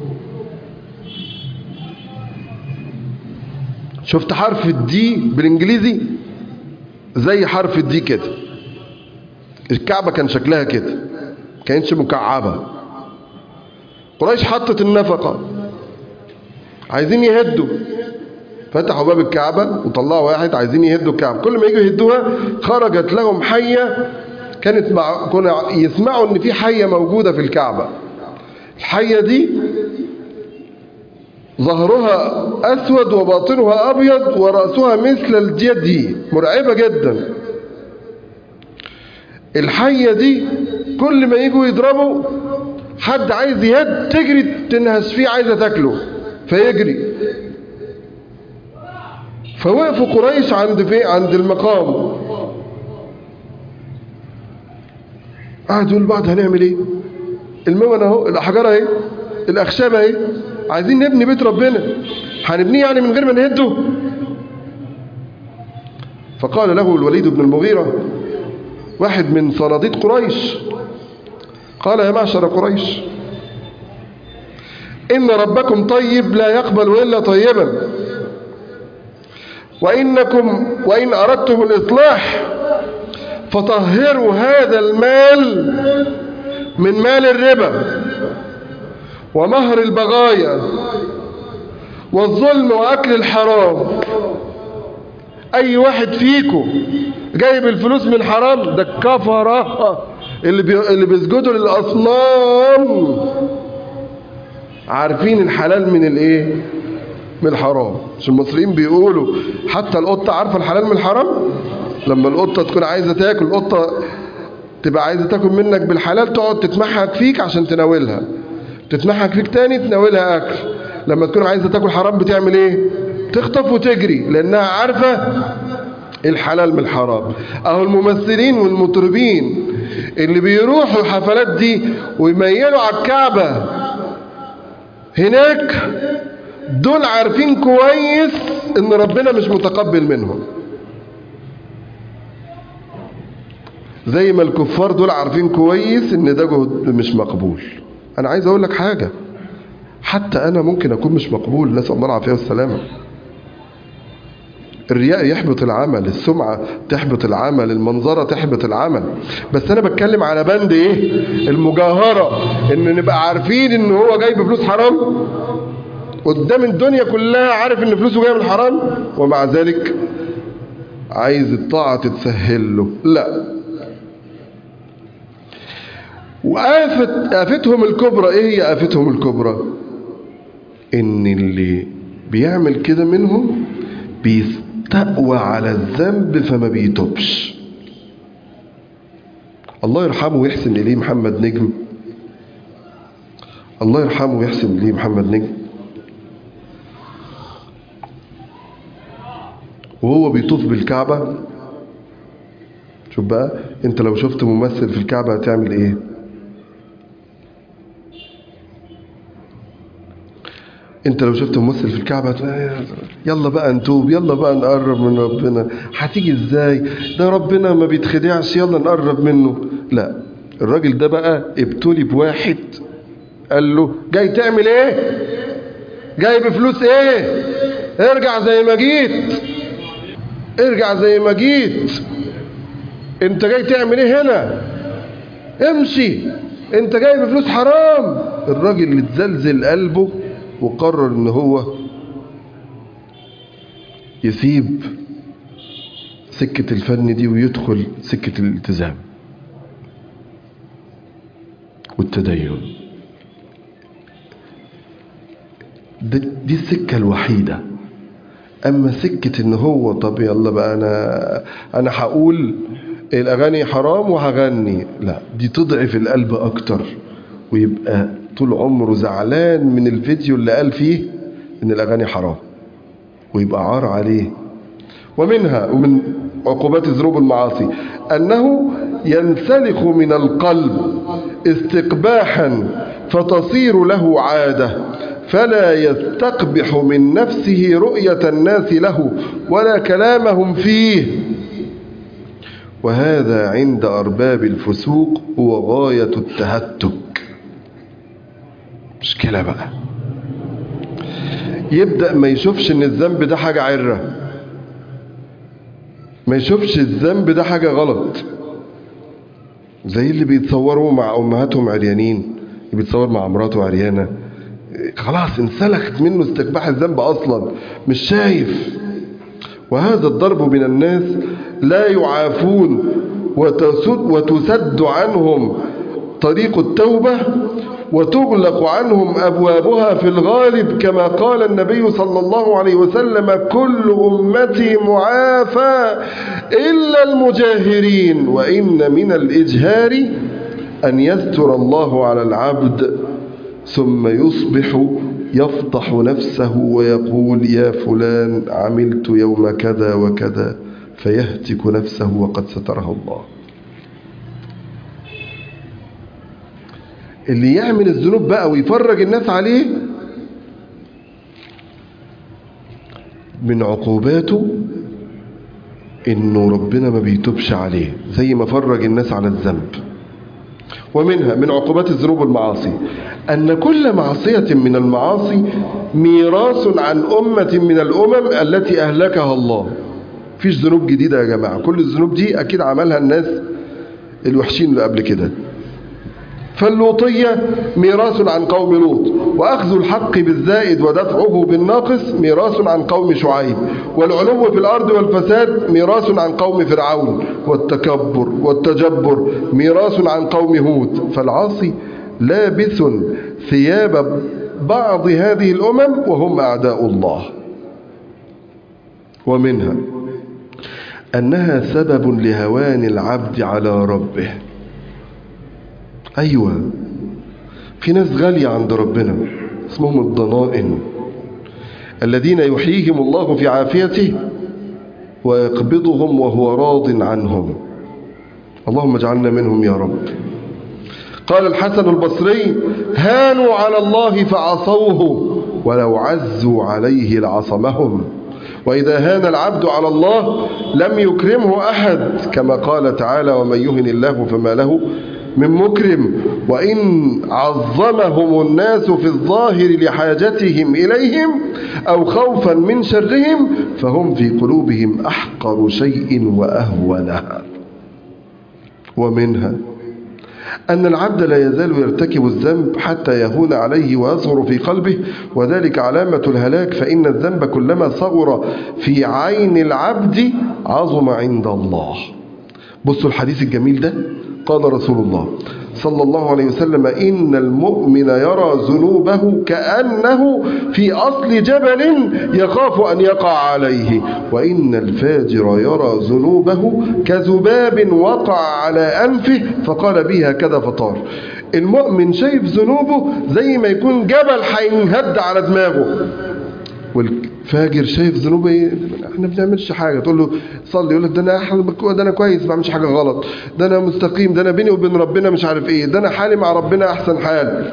شفت حرف الدي بالانجليزي زي حرف الدي كده الكعبة كان شكلها كده كانتش مكعبة قريش حطت النفقة عايزين يهدوا فتحوا باب الكعبة وطلعوا واحد عايزين يهدوا الكعبة كل ما يجوا يهدوها خرجت لهم حية كانت مع كنا يسمعوا ان في حية موجودة في الكعبة الحية دي ظهرها أسود وباطنها أبيض ورأسها مثل الجدي مرعبة جدا الحية دي كل ما يجوا يضربوا حد عايز يهد تجري تنهس فيه عايزة تاكله فيجري فوقفوا قريش عند في عند المقام قعدوا يقولوا بعض هنعمل ايه المون اهو الاحجار اهي الاخشاب اهي عايزين نبني بيت ربنا هنبنيه يعني من غير ما نهده فقال له الوليد بن المغيرة واحد من صناديد قريش قال يا معشر قريش إن ربكم طيب لا يقبل إلا طيبا وإنكم وإن أردتم الإصلاح فطهروا هذا المال من مال الربا ومهر البغايا والظلم وأكل الحرام أي واحد فيكم جايب الفلوس من حرام ده الكفرة اللي بي... اللي بيسجدوا للأصنام عارفين الحلال من الايه من الحرام مش المصريين بيقولوا حتى القطة عارفة الحلال من الحرام لما القطة تكون عايزة تاكل القطة تبقى عايزة تاكل منك بالحلال تقعد تتمحك فيك عشان تناولها تتمحك فيك تاني تناولها اكل لما تكون عايزة تاكل حرام بتعمل ايه تخطف وتجري لانها عارفة الحلال من الحرام اهو الممثلين والمطربين اللي بيروحوا الحفلات دي ويميلوا على الكعبة هناك دول عارفين كويس ان ربنا مش متقبل منهم زي ما الكفار دول عارفين كويس ان ده جهد مش مقبول انا عايز اقول لك حاجة حتى انا ممكن اكون مش مقبول نسأل الله العافية والسلامة الرياء يحبط العمل السمعة تحبط العمل المنظرة تحبط العمل بس انا بتكلم على بند ايه المجاهرة ان نبقى عارفين ان هو جايب فلوس حرام قدام الدنيا كلها عارف ان فلوسه جايه من الحرام ومع ذلك عايز الطاعة تتسهل له لا وآفة آفتهم الكبرى ايه هي آفتهم الكبرى ان اللي بيعمل كده منهم بيستقوى على الذنب فما بيتوبش الله يرحمه ويحسن إليه محمد نجم الله يرحمه ويحسن إليه محمد نجم وهو بيطوف بالكعبة شوف بقى انت لو شفت ممثل في الكعبة هتعمل ايه انت لو شفت ممثل في الكعبة هتلاقي يلا بقى نتوب يلا بقى نقرب من ربنا هتيجي ازاي ده ربنا ما بيتخدعش يلا نقرب منه لا الراجل ده بقى ابتلي بواحد قال له جاي تعمل ايه جاي بفلوس ايه ارجع زي ما جيت ارجع زي ما جيت انت جاي تعمل ايه هنا امشي انت جاي بفلوس حرام الراجل اللي اتزلزل قلبه وقرر ان هو يسيب سكة الفن دي ويدخل سكة الالتزام والتدين دي السكة الوحيدة أما سكة إن هو طب يلا بقى أنا أنا هقول الأغاني حرام وهغني لا دي تضعف القلب أكتر ويبقى طول عمره زعلان من الفيديو اللي قال فيه إن الأغاني حرام ويبقى عار عليه ومنها ومن عقوبات الذنوب المعاصي أنه ينسلخ من القلب استقباحا فتصير له عادة فلا يستقبح من نفسه رؤية الناس له ولا كلامهم فيه وهذا عند أرباب الفسوق هو غاية التهتك مشكلة بقى يبدأ ما يشوفش ان الذنب ده حاجة عرة ما يشوفش الذنب ده حاجة غلط زي اللي بيتصوروا مع أمهاتهم عريانين اللي بيتصور مع مراته عريانة خلاص انسلخت منه استقباح الذنب أصلا مش شايف وهذا الضرب من الناس لا يعافون وتسد, وتسد عنهم طريق التوبة وتغلق عنهم أبوابها في الغالب كما قال النبي صلى الله عليه وسلم كل أمتي معافى إلا المجاهرين وإن من الإجهار أن يستر الله على العبد ثم يصبح يفضح نفسه ويقول يا فلان عملت يوم كذا وكذا فيهتك نفسه وقد ستره الله اللي يعمل الذنوب بقى ويفرج الناس عليه من عقوباته انه ربنا ما بيتوبش عليه زي ما فرج الناس على الذنب ومنها من عقوبات الذنوب والمعاصي أن كل معصية من المعاصي ميراث عن أمة من الأمم التي أهلكها الله فيش ذنوب جديدة يا جماعة كل الذنوب دي أكيد عملها الناس الوحشين اللي قبل كده فاللوطية ميراث عن قوم لوط وأخذ الحق بالزائد ودفعه بالناقص ميراث عن قوم شعيب والعلو في الأرض والفساد ميراث عن قوم فرعون والتكبر والتجبر ميراث عن قوم هود فالعاصي لابس ثياب بعض هذه الأمم وهم أعداء الله ومنها أنها سبب لهوان العبد على ربه أيوة في ناس غالية عند ربنا اسمهم الضنائن الذين يحييهم الله في عافيته ويقبضهم وهو راض عنهم اللهم اجعلنا منهم يا رب قال الحسن البصري هانوا على الله فعصوه ولو عزوا عليه لعصمهم وإذا هان العبد على الله لم يكرمه أحد كما قال تعالى ومن يهن الله فما له من مكرم وإن عظمهم الناس في الظاهر لحاجتهم إليهم أو خوفا من شرهم فهم في قلوبهم أحقر شيء وأهونها ومنها أن العبد لا يزال يرتكب الذنب حتى يهون عليه ويصغر في قلبه وذلك علامة الهلاك فإن الذنب كلما صغر في عين العبد عظم عند الله بصوا الحديث الجميل ده قال رسول الله صلى الله عليه وسلم إن المؤمن يرى ذنوبه كأنه في أصل جبل يخاف أن يقع عليه وإن الفاجر يرى ذنوبه كذباب وقع على أنفه فقال به هكذا فطار المؤمن شايف ذنوبه زي ما يكون جبل هينهد على دماغه والفاجر شايف ذنوبه ايه احنا ما بنعملش حاجه تقول له صلي يقول لك ده انا ده انا كويس ما بعملش حاجه غلط ده انا مستقيم ده انا بيني وبين ربنا مش عارف ايه ده انا حالي مع ربنا احسن حال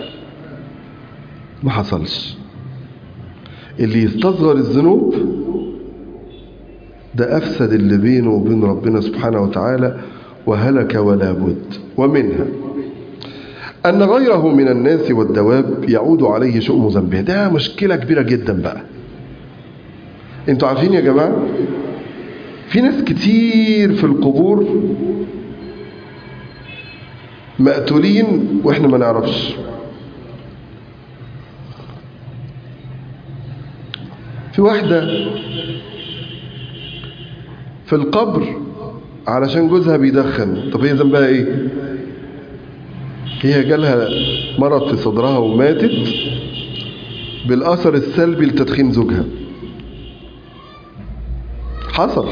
ما حصلش اللي يستصغر الذنوب ده افسد اللي بينه وبين ربنا سبحانه وتعالى وهلك ولا بد ومنها أن غيره من الناس والدواب يعود عليه شؤم ذنبه ده مشكلة كبيرة جدا بقى انتوا عارفين يا جماعة في ناس كتير في القبور مقتولين واحنا ما نعرفش في واحدة في القبر علشان جوزها بيدخن طب هي ذنبها ايه هي جالها مرض في صدرها وماتت بالأثر السلبي لتدخين زوجها حصل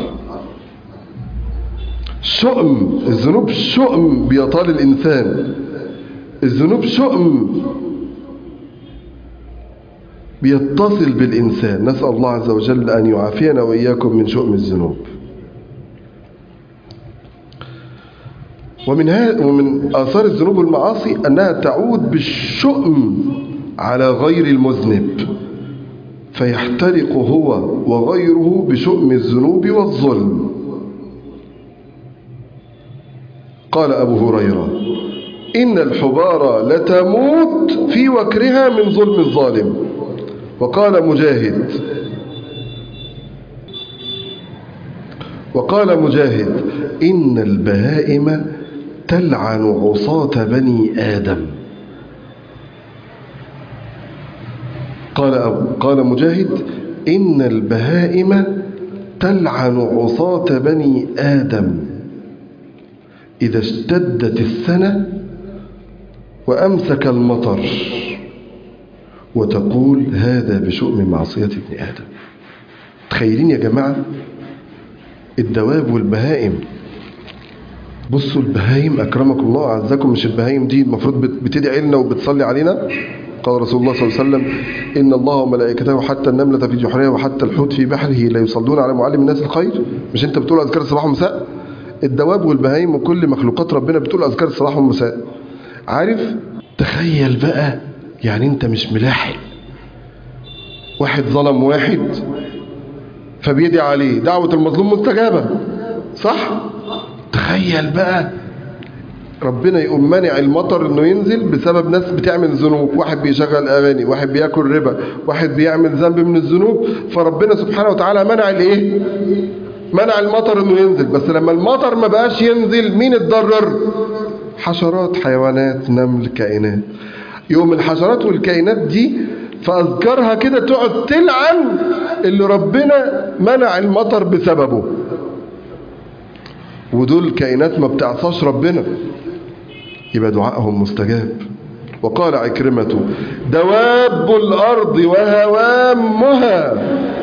شؤم الذنوب شؤم بيطال الإنسان الذنوب شؤم بيتصل بالإنسان نسأل الله عز وجل أن يعافينا وإياكم من شؤم الذنوب ومن, ومن آثار الذنوب والمعاصي أنها تعود بالشؤم على غير المذنب فيحترق هو وغيره بشؤم الذنوب والظلم قال أبو هريرة إن الحبار لتموت في وكرها من ظلم الظالم وقال مجاهد وقال مجاهد إن البهائم تلعن عصاة بني آدم قال قال مجاهد إن البهائم تلعن عصاة بني آدم إذا اشتدت السنة وأمسك المطر وتقول هذا بشؤم معصية ابن آدم تخيلين يا جماعة الدواب والبهائم بصوا البهايم أكرمكم الله أعزكم مش البهايم دي المفروض بتدعي لنا وبتصلي علينا قال رسول الله صلى الله عليه وسلم إن الله وملائكته حتى النملة في جحرها وحتى الحوت في بحره لا يصلون على معلم الناس الخير مش أنت بتقول أذكار الصباح والمساء الدواب والبهايم وكل مخلوقات ربنا بتقول أذكار الصباح والمساء عارف تخيل بقى يعني أنت مش ملاحق واحد ظلم واحد فبيدعي عليه دعوة المظلوم مستجابة صح تخيل بقى ربنا يقوم منع المطر انه ينزل بسبب ناس بتعمل ذنوب واحد بيشغل اغاني واحد بياكل ربا واحد بيعمل ذنب من الذنوب فربنا سبحانه وتعالى منع الايه منع المطر انه ينزل بس لما المطر ما بقاش ينزل مين اتضرر حشرات حيوانات نمل كائنات يوم الحشرات والكائنات دي فاذكرها كده تقعد تلعن اللي ربنا منع المطر بسببه ودول كائنات ما بتعصاش ربنا يبقى دعائهم مستجاب وقال عكرمة دواب الأرض وهوامها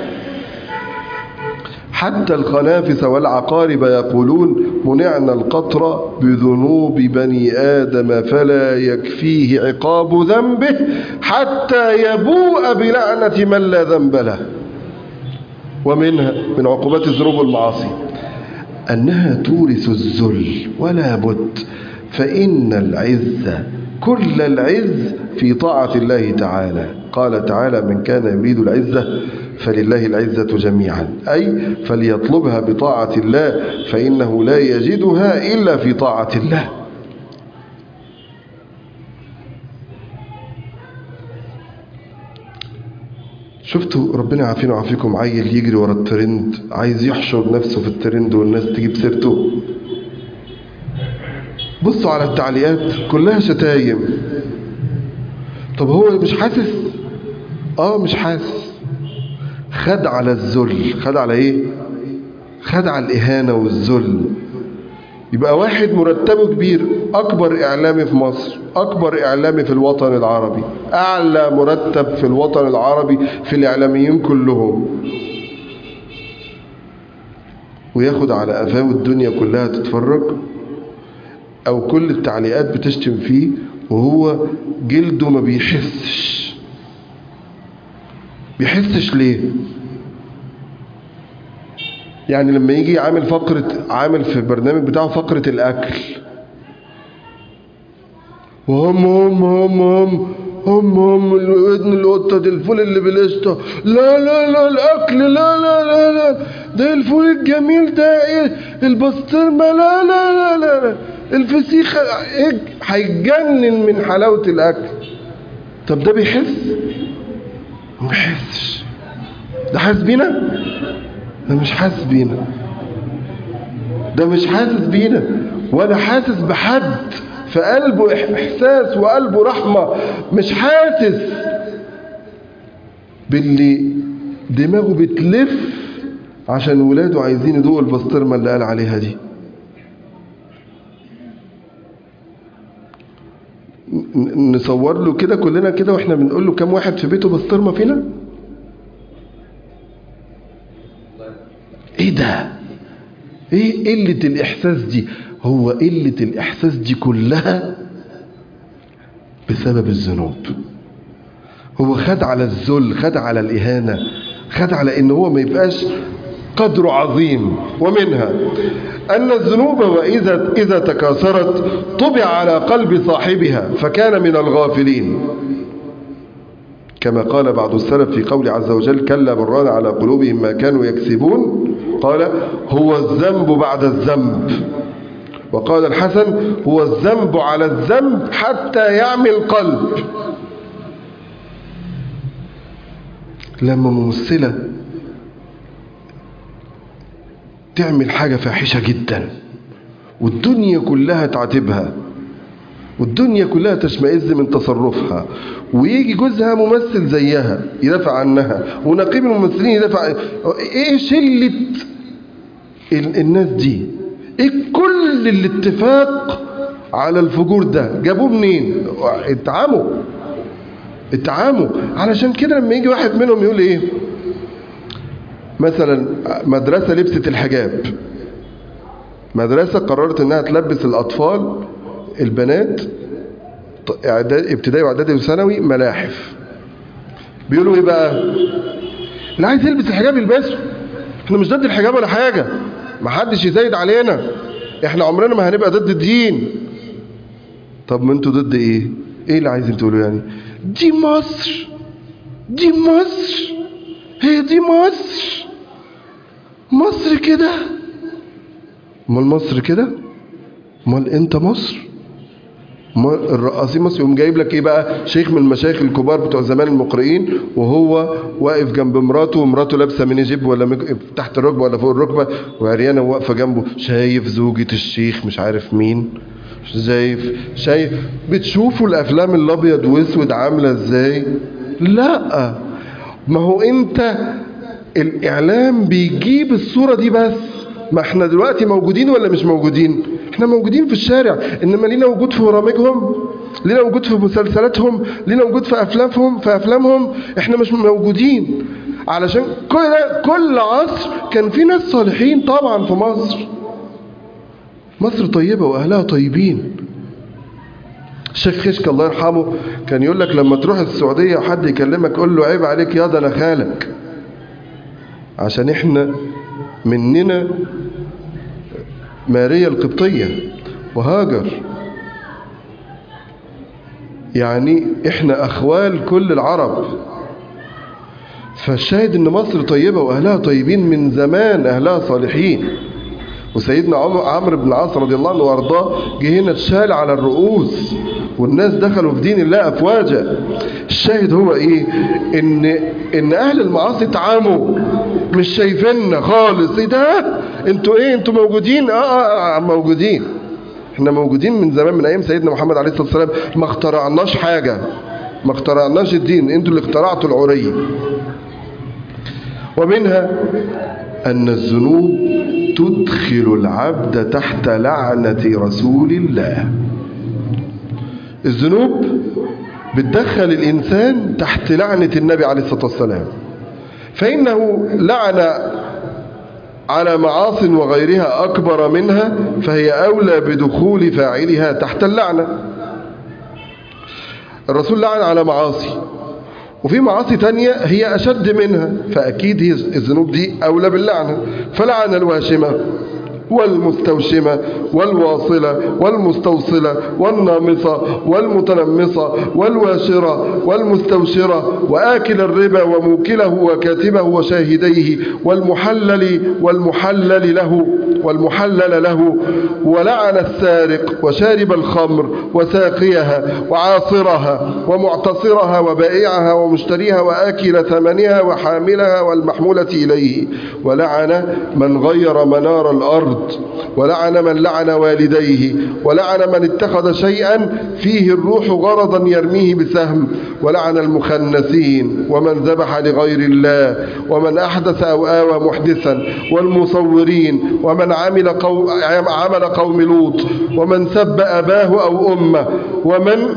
حتى الخنافس والعقارب يقولون منعنا القطر بذنوب بني آدم فلا يكفيه عقاب ذنبه حتى يبوء بلعنة من لا ذنب له ومنها من عقوبات الذنوب والمعاصي أنها تورث الذل ولا بد فإن العز كل العز في طاعة الله تعالى قال تعالى من كان يريد العزة فلله العزة جميعا أي فليطلبها بطاعة الله فإنه لا يجدها إلا في طاعة الله شفتوا ربنا يعافينا ويعافيكم عيل يجري ورا الترند عايز يحشر نفسه في الترند والناس تجيب سيرته بصوا على التعليقات كلها شتايم طب هو مش حاسس اه مش حاسس خد على الذل خد على ايه خد على الاهانه والذل يبقى واحد مرتبه كبير اكبر اعلامي في مصر اكبر اعلامي في الوطن العربي اعلى مرتب في الوطن العربي في الاعلاميين كلهم وياخد على قفاه والدنيا كلها تتفرج او كل التعليقات بتشتم فيه وهو جلده ما بيحسش بيحسش ليه يعني لما يجي عامل فقرة عامل في البرنامج بتاعه فقرة الأكل وهم هم هم هم هم هم ودن القطة دي الفول اللي بالقشطة لا لا لا الأكل لا لا لا لا ده الفول الجميل ده ايه البسطرمة لا لا لا لا, لا. الفسيخ إيه؟ هيتجنن من حلاوة الأكل طب ده بيحس ما بيحسش ده حاسس بينا ده مش حاسس بينا ده مش حاسس بينا ولا حاسس بحد في قلبه احساس وقلبه رحمة مش حاسس باللي دماغه بتلف عشان ولاده عايزين يدوقوا البسطرمة اللي قال عليها دي نصور له كده كلنا كده واحنا بنقول له كم واحد في بيته بسطرمة فينا ايه ده ايه قلة الاحساس دي هو قلة الاحساس دي كلها بسبب الذنوب هو خد على الذل خد على الاهانة خد على ان هو ما يبقاش قدر عظيم ومنها أن الذنوب وإذا إذا تكاثرت طبع على قلب صاحبها فكان من الغافلين كما قال بعض السلف في قول عز وجل كلا بران على قلوبهم ما كانوا يكسبون قال هو الذنب بعد الذنب وقال الحسن هو الذنب على الذنب حتى يعمي القلب لما ممثلة تعمل حاجة فاحشة جدا والدنيا كلها تعاتبها والدنيا كلها تشمئز من تصرفها ويجي جوزها ممثل زيها يدافع عنها ونقيب الممثلين يدافع عن... ايه شلة الناس دي ايه كل الاتفاق على الفجور ده جابوه منين اتعاموا اتعاموا علشان كده لما يجي واحد منهم يقول ايه مثلا مدرسة لبست الحجاب مدرسة قررت انها تلبس الاطفال البنات ابتدائي واعدادي وثانوي ملاحف بيقولوا ايه بقى اللي عايز يلبس الحجاب يلبسه احنا مش ضد الحجاب ولا حاجة ما حدش يزايد علينا احنا عمرنا ما هنبقى ضد الدين طب ما انتوا ضد ايه ايه اللي عايزين تقولوا يعني دي مصر دي مصر هي دي مصر مصر كده امال مصر كده امال انت مصر امال الرقاصين مصر يقوم جايب لك ايه بقى شيخ من المشايخ الكبار بتوع زمان المقرئين وهو واقف جنب مراته ومراته لابسه ميني جيب ولا مك... تحت الركبه ولا فوق الركبه وعريانه واقفه جنبه شايف زوجة الشيخ مش عارف مين شايف شايف بتشوفوا الافلام الابيض واسود عامله ازاي لا ما هو انت الاعلام بيجيب الصوره دي بس ما احنا دلوقتي موجودين ولا مش موجودين احنا موجودين في الشارع انما لينا وجود في برامجهم لينا وجود في مسلسلاتهم لينا وجود في افلامهم في افلامهم احنا مش موجودين علشان كل كل عصر كان في ناس صالحين طبعا في مصر مصر طيبة واهلها طيبين الشيخ خشك الله يرحمه كان يقول لك لما تروح السعودية وحد يكلمك قول له عيب عليك يا ده انا خالك عشان احنا مننا ماريا القبطية وهاجر يعني احنا اخوال كل العرب فالشاهد ان مصر طيبة واهلها طيبين من زمان اهلها صالحين وسيدنا عمرو بن العاص رضي الله عنه وارضاه جه هنا اتشال على الرؤوس والناس دخلوا في دين الله افواجا الشاهد هو ايه ان ان اهل المعاصي تعاموا مش شايفيننا خالص ايه ده انتوا ايه انتوا موجودين اه, آه, آه موجودين احنا موجودين من زمان من ايام سيدنا محمد عليه الصلاه والسلام ما اخترعناش حاجه ما اخترعناش الدين انتوا اللي اخترعتوا العري ومنها ان الذنوب تدخل العبد تحت لعنه رسول الله الذنوب بتدخل الإنسان تحت لعنة النبي عليه الصلاة والسلام فإنه لعن على معاص وغيرها أكبر منها فهي أولى بدخول فاعلها تحت اللعنة الرسول لعن على معاصي وفي معاصي تانية هي أشد منها فأكيد هي الذنوب دي أولى باللعنة فلعن الواشمة والمستوشمة والواصلة والمستوصلة والنامصة والمتنمصة والواشرة والمستوشرة وآكل الربا وموكله وكاتبه وشاهديه والمحلل والمحلل له والمحلل له ولعن السارق وشارب الخمر وساقيها وعاصرها ومعتصرها وبائعها ومشتريها وآكل ثمنها وحاملها والمحمولة إليه ولعن من غير منار الأرض ولعن من لعن والديه ولعن من اتخذ شيئا فيه الروح غرضا يرميه بسهم ولعن المخنثين ومن ذبح لغير الله ومن أحدث أو آوى محدثا والمصورين ومن عمل قوم, عمل قوم لوط ومن سب أباه أو أمه ومن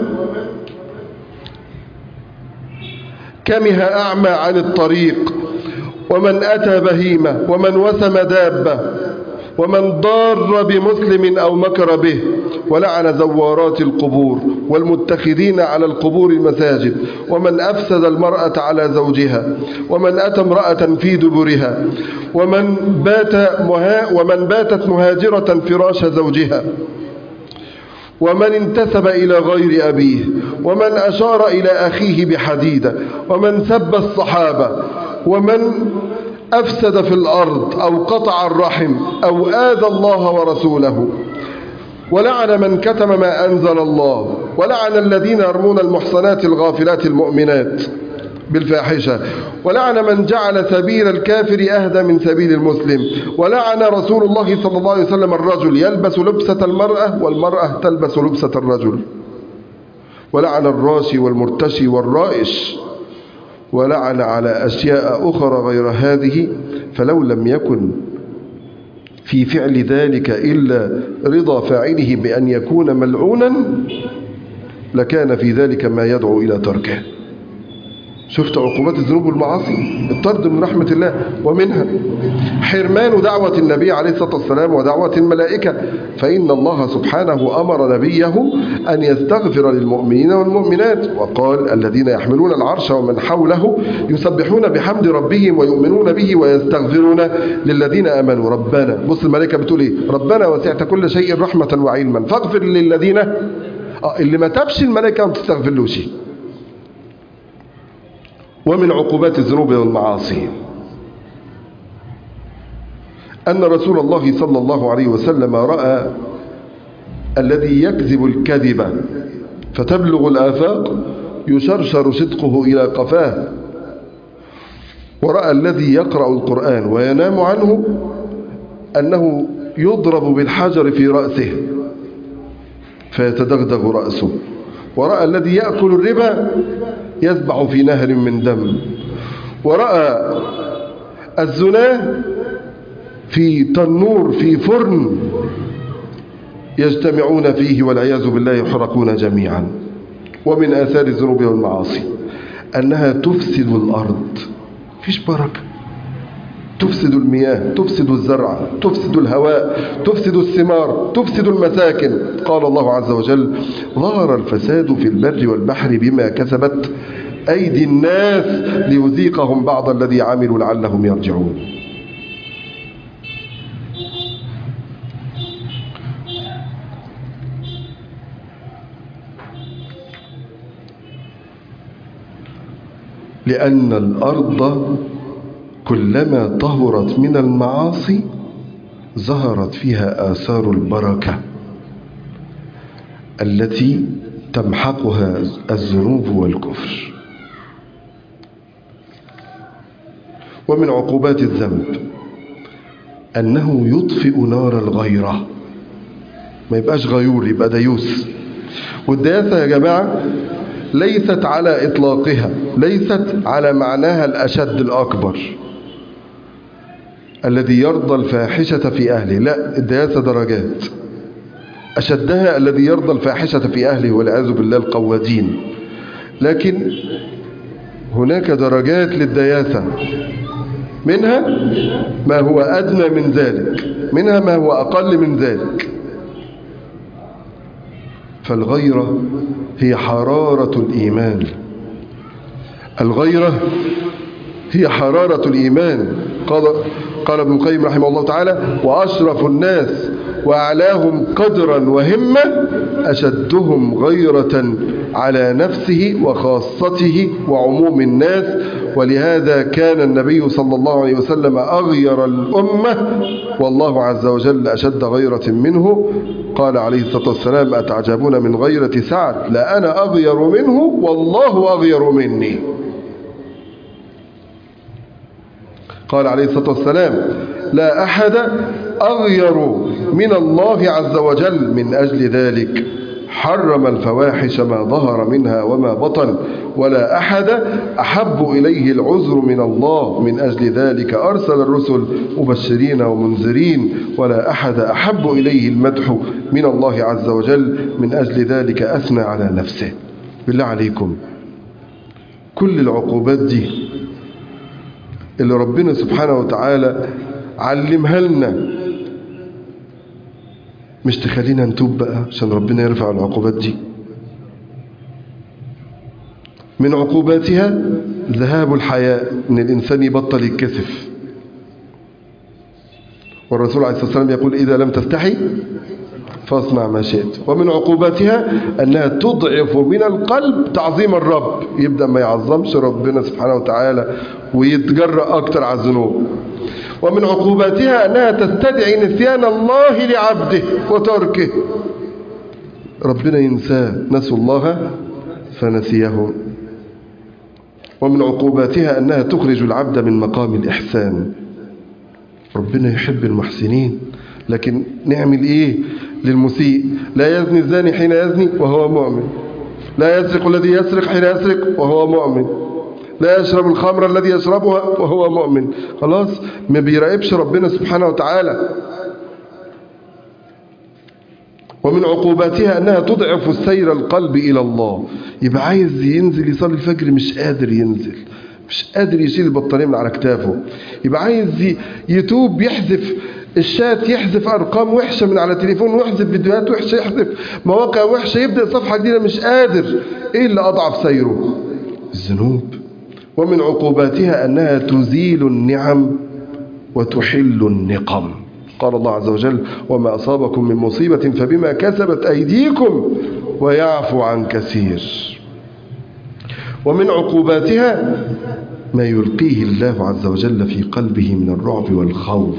كمه أعمى عن الطريق ومن أتى بهيمة ومن وسم دابة ومن ضار بمسلم أو مكر به ولعن زوارات القبور والمتخذين على القبور المساجد ومن أفسد المرأة على زوجها ومن أتى امرأة في دبرها ومن, بات مها ومن باتت مهاجرة فراش زوجها ومن انتسب إلى غير أبيه ومن أشار إلى أخيه بحديدة ومن سب الصحابة ومن أفسد في الأرض أو قطع الرحم أو آذى الله ورسوله ولعن من كتم ما أنزل الله ولعن الذين يرمون المحصنات الغافلات المؤمنات بالفاحشة ولعن من جعل سبيل الكافر أهدى من سبيل المسلم ولعن رسول الله صلى الله عليه وسلم الرجل يلبس لبسة المرأة والمرأة تلبس لبسة الرجل ولعن الراشي والمرتشي والرائش ولعن على أشياء أخرى غير هذه فلو لم يكن في فعل ذلك إلا رضا فاعله بأن يكون ملعونا لكان في ذلك ما يدعو إلى تركه شفت عقوبات الذنوب والمعاصي الطرد من رحمة الله ومنها حرمان دعوة النبي عليه الصلاة والسلام ودعوة الملائكة فإن الله سبحانه أمر نبيه أن يستغفر للمؤمنين والمؤمنات وقال الذين يحملون العرش ومن حوله يسبحون بحمد ربهم ويؤمنون به ويستغفرون للذين آمنوا ربنا بص الملائكة بتقول إيه ربنا وسعت كل شيء رحمة وعلما فاغفر للذين آه اللي ما تبش الملائكة ما تستغفرلوش ومن عقوبات الذنوب والمعاصي أن رسول الله صلى الله عليه وسلم رأى الذي يكذب الكذب فتبلغ الآفاق يشرشر صدقه إلى قفاه ورأى الذي يقرأ القرآن وينام عنه أنه يضرب بالحجر في رأسه فيتدغدغ رأسه ورأى الذي يأكل الربا يسبح في نهر من دم ورأى الزناه في تنور في فرن يجتمعون فيه والعياذ بالله يحرقون جميعا ومن آثار الذنوب والمعاصي أنها تفسد الأرض فيش بركة تفسد المياه تفسد الزرع تفسد الهواء تفسد الثمار تفسد المساكن قال الله عز وجل ظهر الفساد في البر والبحر بما كسبت أيدي الناس ليذيقهم بعض الذي عملوا لعلهم يرجعون لأن الأرض كلما طهرت من المعاصي ظهرت فيها آثار البركة التي تمحقها الذنوب والكفر ومن عقوبات الذنب أنه يطفئ نار الغيرة ما يبقاش غيور يبقى ديوس والدياثة يا جماعة ليست على إطلاقها ليست على معناها الأشد الأكبر الذي يرضى الفاحشة في أهله لا الدياثة درجات أشدها الذي يرضى الفاحشة في أهله والعياذ بالله القوادين لكن هناك درجات للدياثة منها ما هو أدنى من ذلك منها ما هو أقل من ذلك فالغيرة هي حرارة الإيمان الغيرة هي حرارة الإيمان قال, قال ابن القيم رحمه الله تعالى وأشرف الناس وأعلاهم قدرا وهمة أشدهم غيرة على نفسه وخاصته وعموم الناس ولهذا كان النبي صلى الله عليه وسلم أغير الأمة والله عز وجل أشد غيرة منه قال عليه الصلاة والسلام أتعجبون من غيرة سعد لا أنا أغير منه والله أغير مني قال عليه الصلاة والسلام لا أحد أغير من الله عز وجل من أجل ذلك حرم الفواحش ما ظهر منها وما بطن ولا أحد أحب إليه العذر من الله من أجل ذلك أرسل الرسل مبشرين ومنذرين ولا أحد أحب إليه المدح من الله عز وجل من أجل ذلك أثنى على نفسه بالله عليكم كل العقوبات دي اللي ربنا سبحانه وتعالى علمها لنا مش تخلينا نتوب بقى عشان ربنا يرفع العقوبات دي من عقوباتها ذهاب الحياء ان الانسان يبطل يتكسف والرسول عليه الصلاه والسلام يقول اذا لم تستحي فاصنع ما شئت ومن عقوباتها انها تضعف من القلب تعظيم الرب يبدا ما يعظمش ربنا سبحانه وتعالى ويتجرأ اكتر على الذنوب ومن عقوباتها أنها تستدعي نسيان الله لعبده وتركه ربنا ينساه نسوا الله فنسيهم ومن عقوباتها أنها تخرج العبد من مقام الإحسان ربنا يحب المحسنين لكن نعمل إيه للمسيء لا يزني الزاني حين يزني وهو مؤمن لا يسرق الذي يسرق حين يسرق وهو مؤمن لا يشرب الخمر الذي يشربها وهو مؤمن خلاص ما بيراقبش ربنا سبحانه وتعالى ومن عقوباتها أنها تضعف السير القلب إلى الله يبقى عايز ينزل يصلي الفجر مش قادر ينزل مش قادر يشيل البطارية من على كتافه يبقى عايز يتوب يحذف الشات يحذف أرقام وحشة من على تليفون ويحذف فيديوهات وحشة يحذف مواقع وحشة يبدأ صفحة جديدة مش قادر إيه اللي أضعف سيره الذنوب ومن عقوباتها أنها تزيل النعم وتحل النقم قال الله عز وجل وما أصابكم من مصيبة فبما كسبت أيديكم ويعفو عن كثير ومن عقوباتها ما يلقيه الله عز وجل في قلبه من الرعب والخوف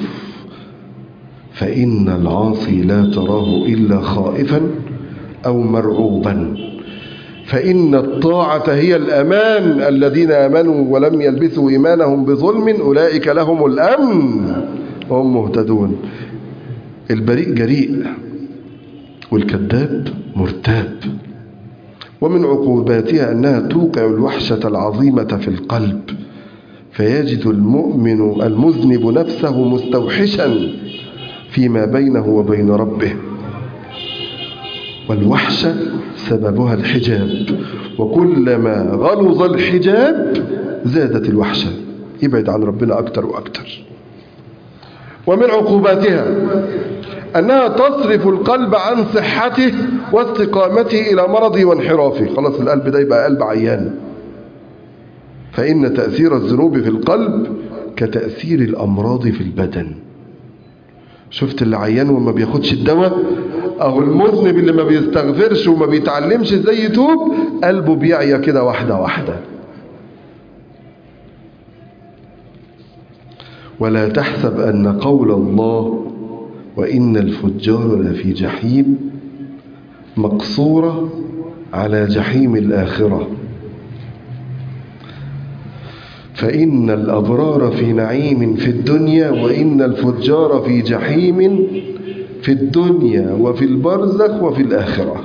فإن العاصي لا تراه إلا خائفا أو مرعوبا فإن الطاعة هي الأمان الذين آمنوا ولم يلبسوا إيمانهم بظلم أولئك لهم الأمن وهم مهتدون البريء جريء والكذاب مرتاب ومن عقوباتها أنها توقع الوحشة العظيمة في القلب فيجد المؤمن المذنب نفسه مستوحشا فيما بينه وبين ربه والوحشة سببها الحجاب وكلما غلظ الحجاب زادت الوحشة يبعد عن ربنا أكتر وأكتر ومن عقوباتها أنها تصرف القلب عن صحته واستقامته إلى مرضه وانحرافه خلاص القلب ده يبقى قلب عيان فإن تأثير الذنوب في القلب كتأثير الأمراض في البدن شفت اللي عيان وما بياخدش الدواء أو المذنب اللي ما بيستغفرش وما بيتعلمش ازاي يتوب قلبه بيعيا كده واحدة واحدة ولا تحسب أن قول الله وإن الفجار لفي جحيم مقصورة على جحيم الآخرة فإن الأبرار في نعيم في الدنيا وإن الفجار في جحيم في الدنيا وفي البرزخ وفي الآخرة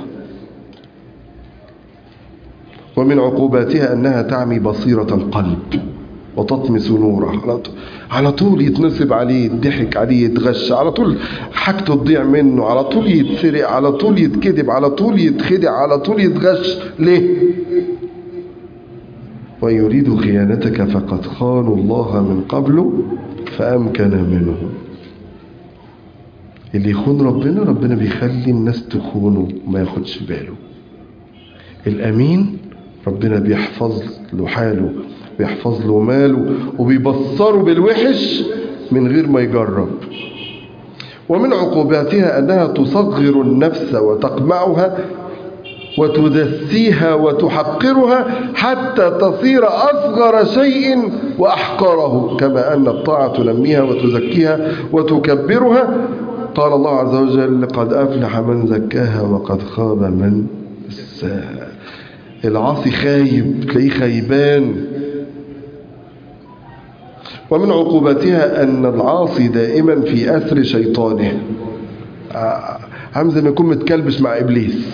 ومن عقوباتها أنها تعمي بصيرة القلب وتطمس نوره على طول يتنصب عليه يضحك عليه يتغش على طول حاجته تضيع منه على طول يتسرق على طول يتكذب على طول يتخدع على طول يتغش ليه وإن يريدوا خيانتك فقد خانوا الله من قبل فأمكن منه اللي يخون ربنا ربنا بيخلي الناس تخونه وما ياخدش باله الأمين ربنا بيحفظ له حاله بيحفظ له ماله وبيبصره بالوحش من غير ما يجرب ومن عقوباتها أنها تصغر النفس وتقمعها وتدسيها وتحقرها حتى تصير أصغر شيء وأحقره كما أن الطاعة تنميها وتزكيها وتكبرها قال الله عز وجل قد أفلح من زكاها وقد خاب من دساها العاصي خايب تلاقيه خيبان ومن عقوبتها أن العاصي دائما في أثر شيطانه عامل زي ما يكون متكلبش مع إبليس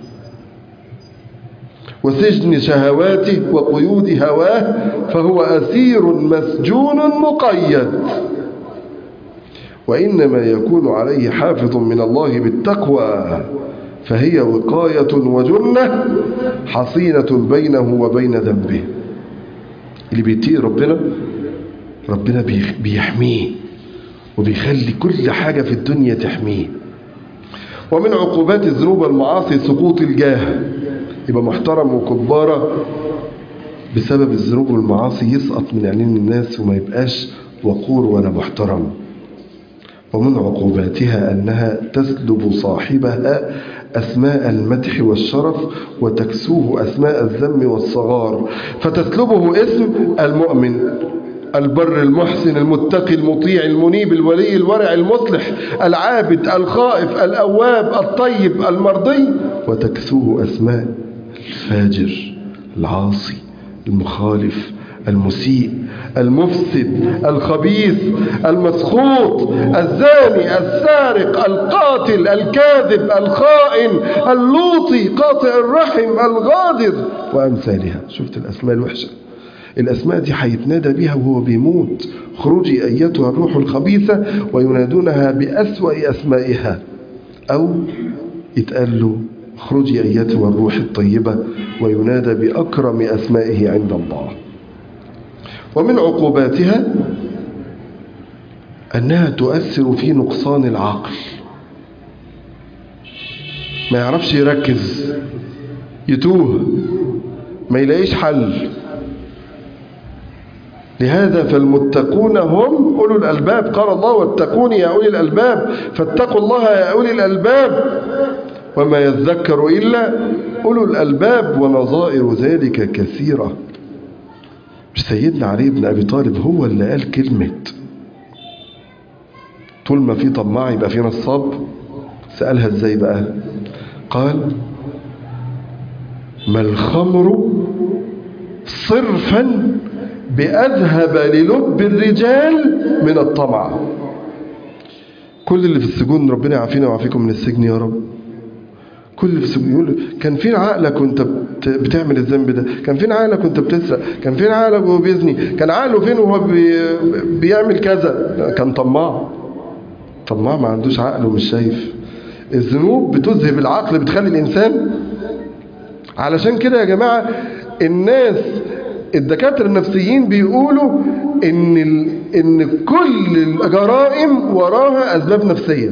وسجن شهواته وقيود هواه فهو أسير مسجون مقيد وإنما يكون عليه حافظ من الله بالتقوى فهي وقاية وجنة حصينة بينه وبين ذنبه اللي بيتقي ربنا ربنا بيحميه وبيخلي كل حاجة في الدنيا تحميه ومن عقوبات الذنوب والمعاصي سقوط الجاه يبقى محترم وكبارة بسبب الذنوب والمعاصي يسقط من عينين الناس وما يبقاش وقور ولا محترم ومن عقوباتها أنها تسلب صاحبها أسماء المدح والشرف وتكسوه أسماء الذم والصغار فتسلبه اسم المؤمن البر المحسن المتقي المطيع المنيب الولي الورع المصلح العابد الخائف الأواب الطيب المرضي وتكسوه أسماء الفاجر العاصي المخالف المسيء المفسد الخبيث المسخوط الزاني السارق القاتل الكاذب الخائن اللوطي قاطع الرحم الغادر وأمثالها شفت الأسماء الوحشة الأسماء دي هيتنادى بها وهو بيموت خروجي أيتها الروح الخبيثة وينادونها بأسوأ أسمائها أو يتقال له اخرجي أيتها الروح الطيبة وينادى بأكرم أسمائه عند الله ومن عقوباتها أنها تؤثر في نقصان العقل ما يعرفش يركز يتوه ما يلاقيش حل لهذا فالمتقون هم أولو الألباب قال الله واتقوني يا أولي الألباب فاتقوا الله يا أولي الألباب وما يذكر إلا أولو الألباب ونظائر ذلك كثيرة مش سيدنا علي بن أبي طالب هو اللي قال كلمة طول ما في طماع يبقى في نصاب سألها ازاي بقى قال ما الخمر صرفا بأذهب للب الرجال من الطمع كل اللي في السجون ربنا يعافينا ويعافيكم من السجن يا رب كل اللي في السجون يقول كان فين عقلك وانت بتعمل الذنب ده كان فين عقلك وانت بتسرق كان فين عقلك وهو بيزني كان عقله فين وهو بي بيعمل كذا كان طماع طماع ما عندوش عقل ومش شايف الذنوب بتذهب العقل بتخلي الإنسان علشان كده يا جماعة الناس الدكاترة النفسيين بيقولوا ان ال... ان كل الجرائم وراها اسباب نفسيه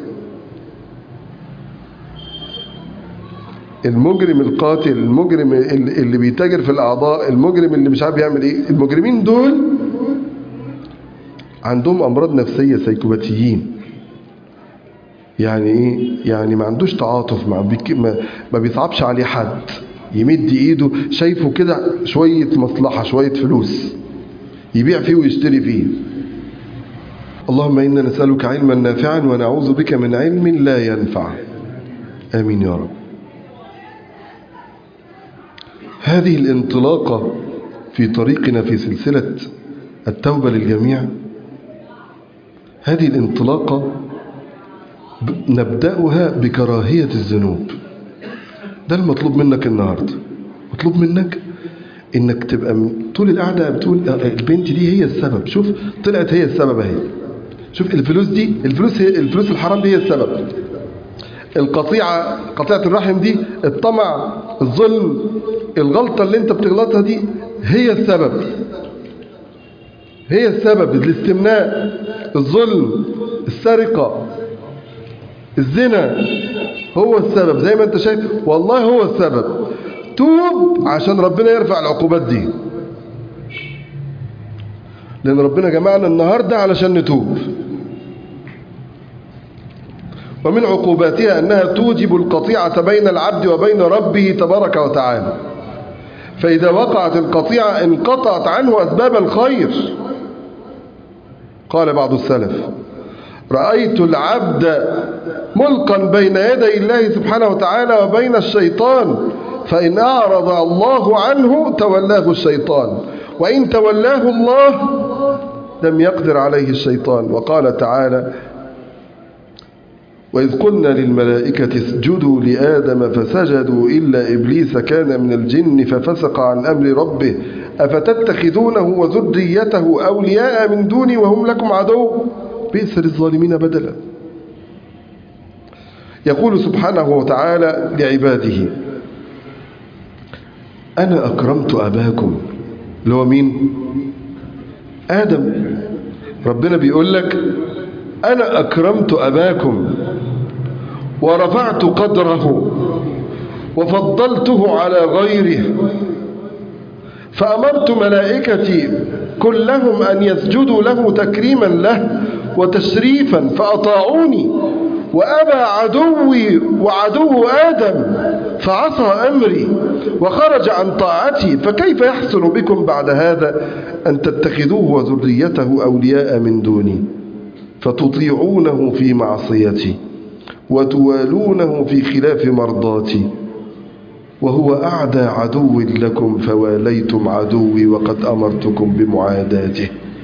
المجرم القاتل المجرم اللي بيتاجر في الاعضاء المجرم اللي مش عارف يعمل ايه المجرمين دول عندهم امراض نفسيه سيكوباتيين يعني ايه يعني ما عندوش تعاطف ما, بيك... ما... ما بيصعبش عليه حد يمد ايده شايفه كده شوية مصلحة شوية فلوس يبيع فيه ويشتري فيه اللهم إنا نسألك علما نافعا ونعوذ بك من علم لا ينفع آمين يا رب هذه الانطلاقة في طريقنا في سلسلة التوبة للجميع هذه الانطلاقة نبدأها بكراهية الذنوب ده المطلوب منك النهاردة مطلوب منك انك تبقى طول القعدة بتقول البنت دي هي السبب شوف طلعت هي السبب اهي شوف الفلوس دي الفلوس هي الفلوس الحرام دي هي السبب القطيعة قطيعة الرحم دي الطمع الظلم الغلطة اللي انت بتغلطها دي هي السبب هي السبب الاستمناء الظلم السرقة الزنا هو السبب زي ما انت شايف والله هو السبب توب عشان ربنا يرفع العقوبات دي لان ربنا جمعنا النهارده علشان نتوب ومن عقوباتها أنها توجب القطيعة بين العبد وبين ربه تبارك وتعالى فإذا وقعت القطيعة انقطعت عنه أسباب الخير قال بعض السلف رأيت العبد ملقا بين يدي الله سبحانه وتعالى وبين الشيطان فإن أعرض الله عنه تولاه الشيطان وإن تولاه الله لم يقدر عليه الشيطان وقال تعالى وإذ قلنا للملائكة اسجدوا لآدم فسجدوا إلا إبليس كان من الجن ففسق عن أمر ربه أفتتخذونه وذريته أولياء من دوني وهم لكم عدو بئس للظالمين بدلا يقول سبحانه وتعالى لعباده أنا أكرمت أباكم اللي هو مين آدم ربنا بيقول لك أنا أكرمت أباكم ورفعت قدره وفضلته على غيره فأمرت ملائكتي كلهم أن يسجدوا له تكريما له وتشريفا فأطاعوني وأبى عدوي وعدو آدم فعصى أمري وخرج عن طاعتي فكيف يحسن بكم بعد هذا أن تتخذوه وذريته أولياء من دوني فتطيعونه في معصيتي وتوالونه في خلاف مرضاتي وهو أعدى عدو لكم فواليتم عدوي وقد أمرتكم بمعاداته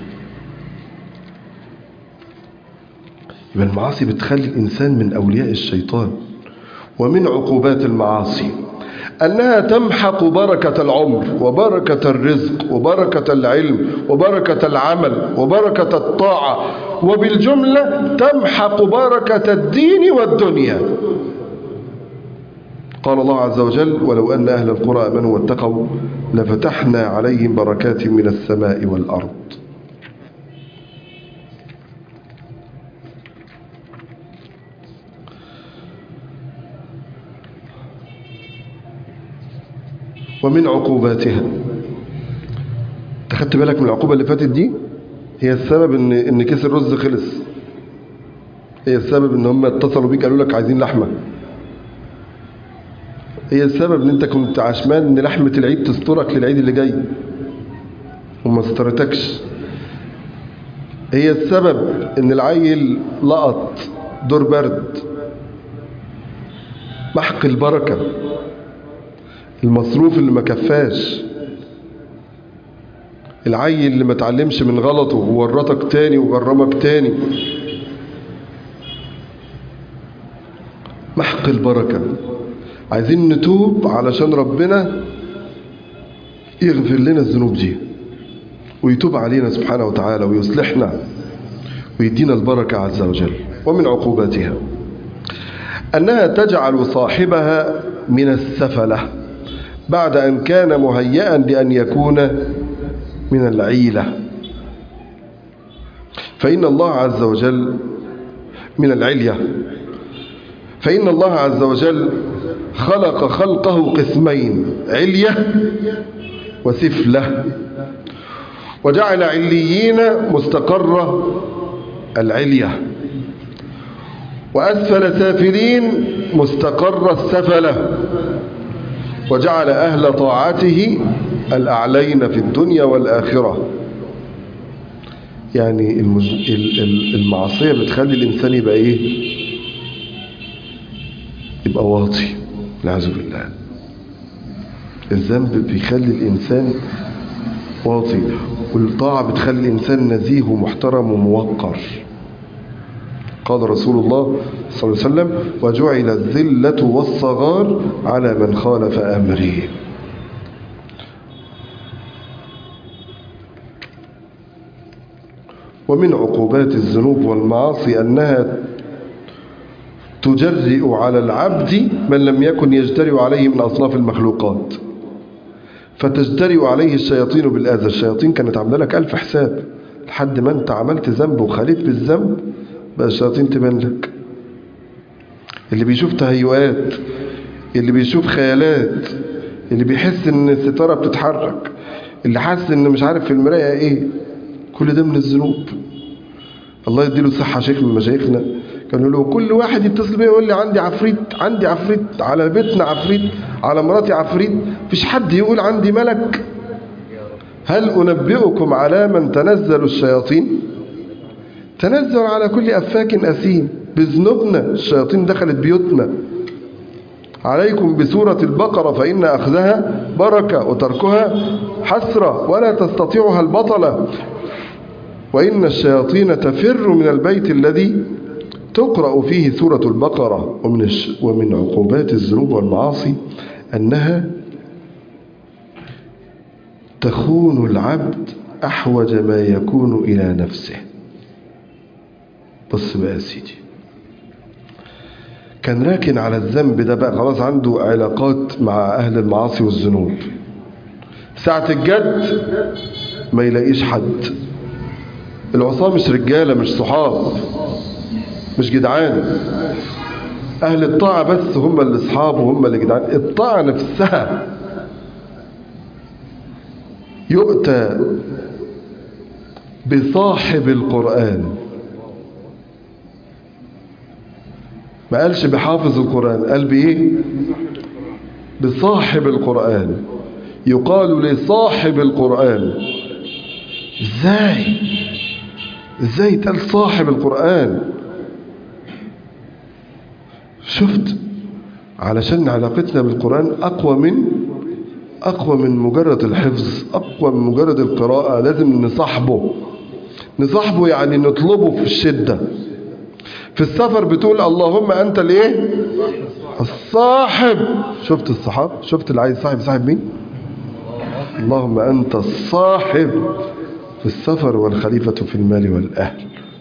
يبقى المعاصي بتخلي الإنسان من أولياء الشيطان ومن عقوبات المعاصي أنها تمحق بركة العمر وبركة الرزق وبركة العلم وبركة العمل وبركة الطاعة وبالجملة تمحق بركة الدين والدنيا قال الله عز وجل ولو أن أهل القرى أمنوا واتقوا لفتحنا عليهم بركات من السماء والأرض ومن عقوباتها تخدت بالك من العقوبة اللي فاتت دي هي السبب ان ان كيس الرز خلص هي السبب ان هم اتصلوا بيك قالوا لك عايزين لحمه هي السبب ان انت كنت عشمان ان لحمه العيد تسترك للعيد اللي جاي وما استرتكش هي السبب ان العيل لقط دور برد محق البركه المصروف اللي ما كفاش العيل اللي ما اتعلمش من غلطه وورطك تاني وجرمك تاني محق البركة عايزين نتوب علشان ربنا يغفر لنا الذنوب دي ويتوب علينا سبحانه وتعالى ويصلحنا ويدينا البركة عز وجل ومن عقوباتها أنها تجعل صاحبها من السفلة بعد أن كان مهيئا لأن يكون من العيلة فإن الله عز وجل من العلية فإن الله عز وجل خلق خلقه قسمين علية وسفلة وجعل عليين مستقر العلية وأسفل سافلين مستقر السفلة وجعل أهل طاعته الأعلين في الدنيا والآخرة يعني المز... المعصية بتخلي الإنسان يبقى إيه يبقى واطي والعياذ بالله الذنب بيخلي الإنسان واطي والطاعة بتخلي الإنسان نزيه ومحترم وموقر قال رسول الله صلى الله عليه وسلم وجعل الذلة والصغار على من خالف أمري ومن عقوبات الذنوب والمعاصي أنها تجرئ على العبد من لم يكن يجترئ عليه من أصناف المخلوقات فتجترئ عليه الشياطين بالآذى الشياطين كانت عامله لك ألف حساب لحد ما أنت عملت ذنب وخليت بالذنب بقى الشياطين تبان لك اللي بيشوف تهيؤات اللي بيشوف خيالات اللي بيحس ان الستارة بتتحرك اللي حاسس ان مش عارف في المراية ايه كل ده من الذنوب الله يديله الصحة شيخ من مشايخنا كانوا له كل واحد يتصل بيا يقول لي عندي عفريت عندي عفريت على بيتنا عفريت على مراتي عفريت مفيش حد يقول عندي ملك هل أنبئكم على من تنزل الشياطين تنزل على كل أفاك أثيم بذنوبنا الشياطين دخلت بيوتنا عليكم بسورة البقرة فإن أخذها بركة وتركها حسرة ولا تستطيعها البطلة وإن الشياطين تفر من البيت الذي تقرأ فيه سورة البقرة ومن, الش... ومن عقوبات الذنوب والمعاصي أنها تخون العبد أحوج ما يكون إلى نفسه بص بقى يا سيدي كان راكن على الذنب ده بقى خلاص عنده علاقات مع أهل المعاصي والذنوب ساعة الجد ما يلاقيش حد العصاة مش رجالة مش صحاب مش جدعان أهل الطاعة بس هم اللي أصحاب وهم اللي جدعان الطاعة نفسها يؤتى بصاحب القرآن ما قالش بحافظ القرآن قال بإيه بصاحب القرآن يقال لصاحب القرآن ازاي ازاي تقال صاحب القرآن شفت علشان علاقتنا بالقرآن أقوى من أقوى من مجرد الحفظ أقوى من مجرد القراءة لازم نصاحبه نصاحبه يعني نطلبه في الشدة في السفر بتقول اللهم أنت الإيه الصاحب شفت الصحاب شفت اللي عايز صاحب صاحب مين اللهم أنت الصاحب في السفر والخليفة في المال والأهل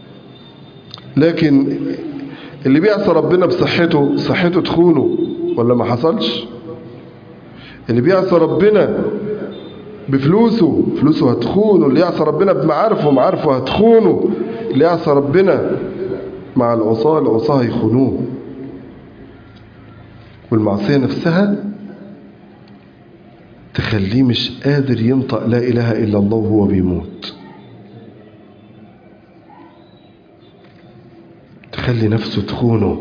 لكن اللي بيعصى ربنا بصحته صحته تخونه ولا ما حصلش اللي بيعصى ربنا بفلوسه فلوسه هتخونه اللي يعصى ربنا بمعارفه معارفه هتخونه اللي يعصى ربنا مع العصاة العصاة هيخونوه والمعصية نفسها تخليه مش قادر ينطق لا إله إلا الله وهو بيموت تخلي نفسه تخونه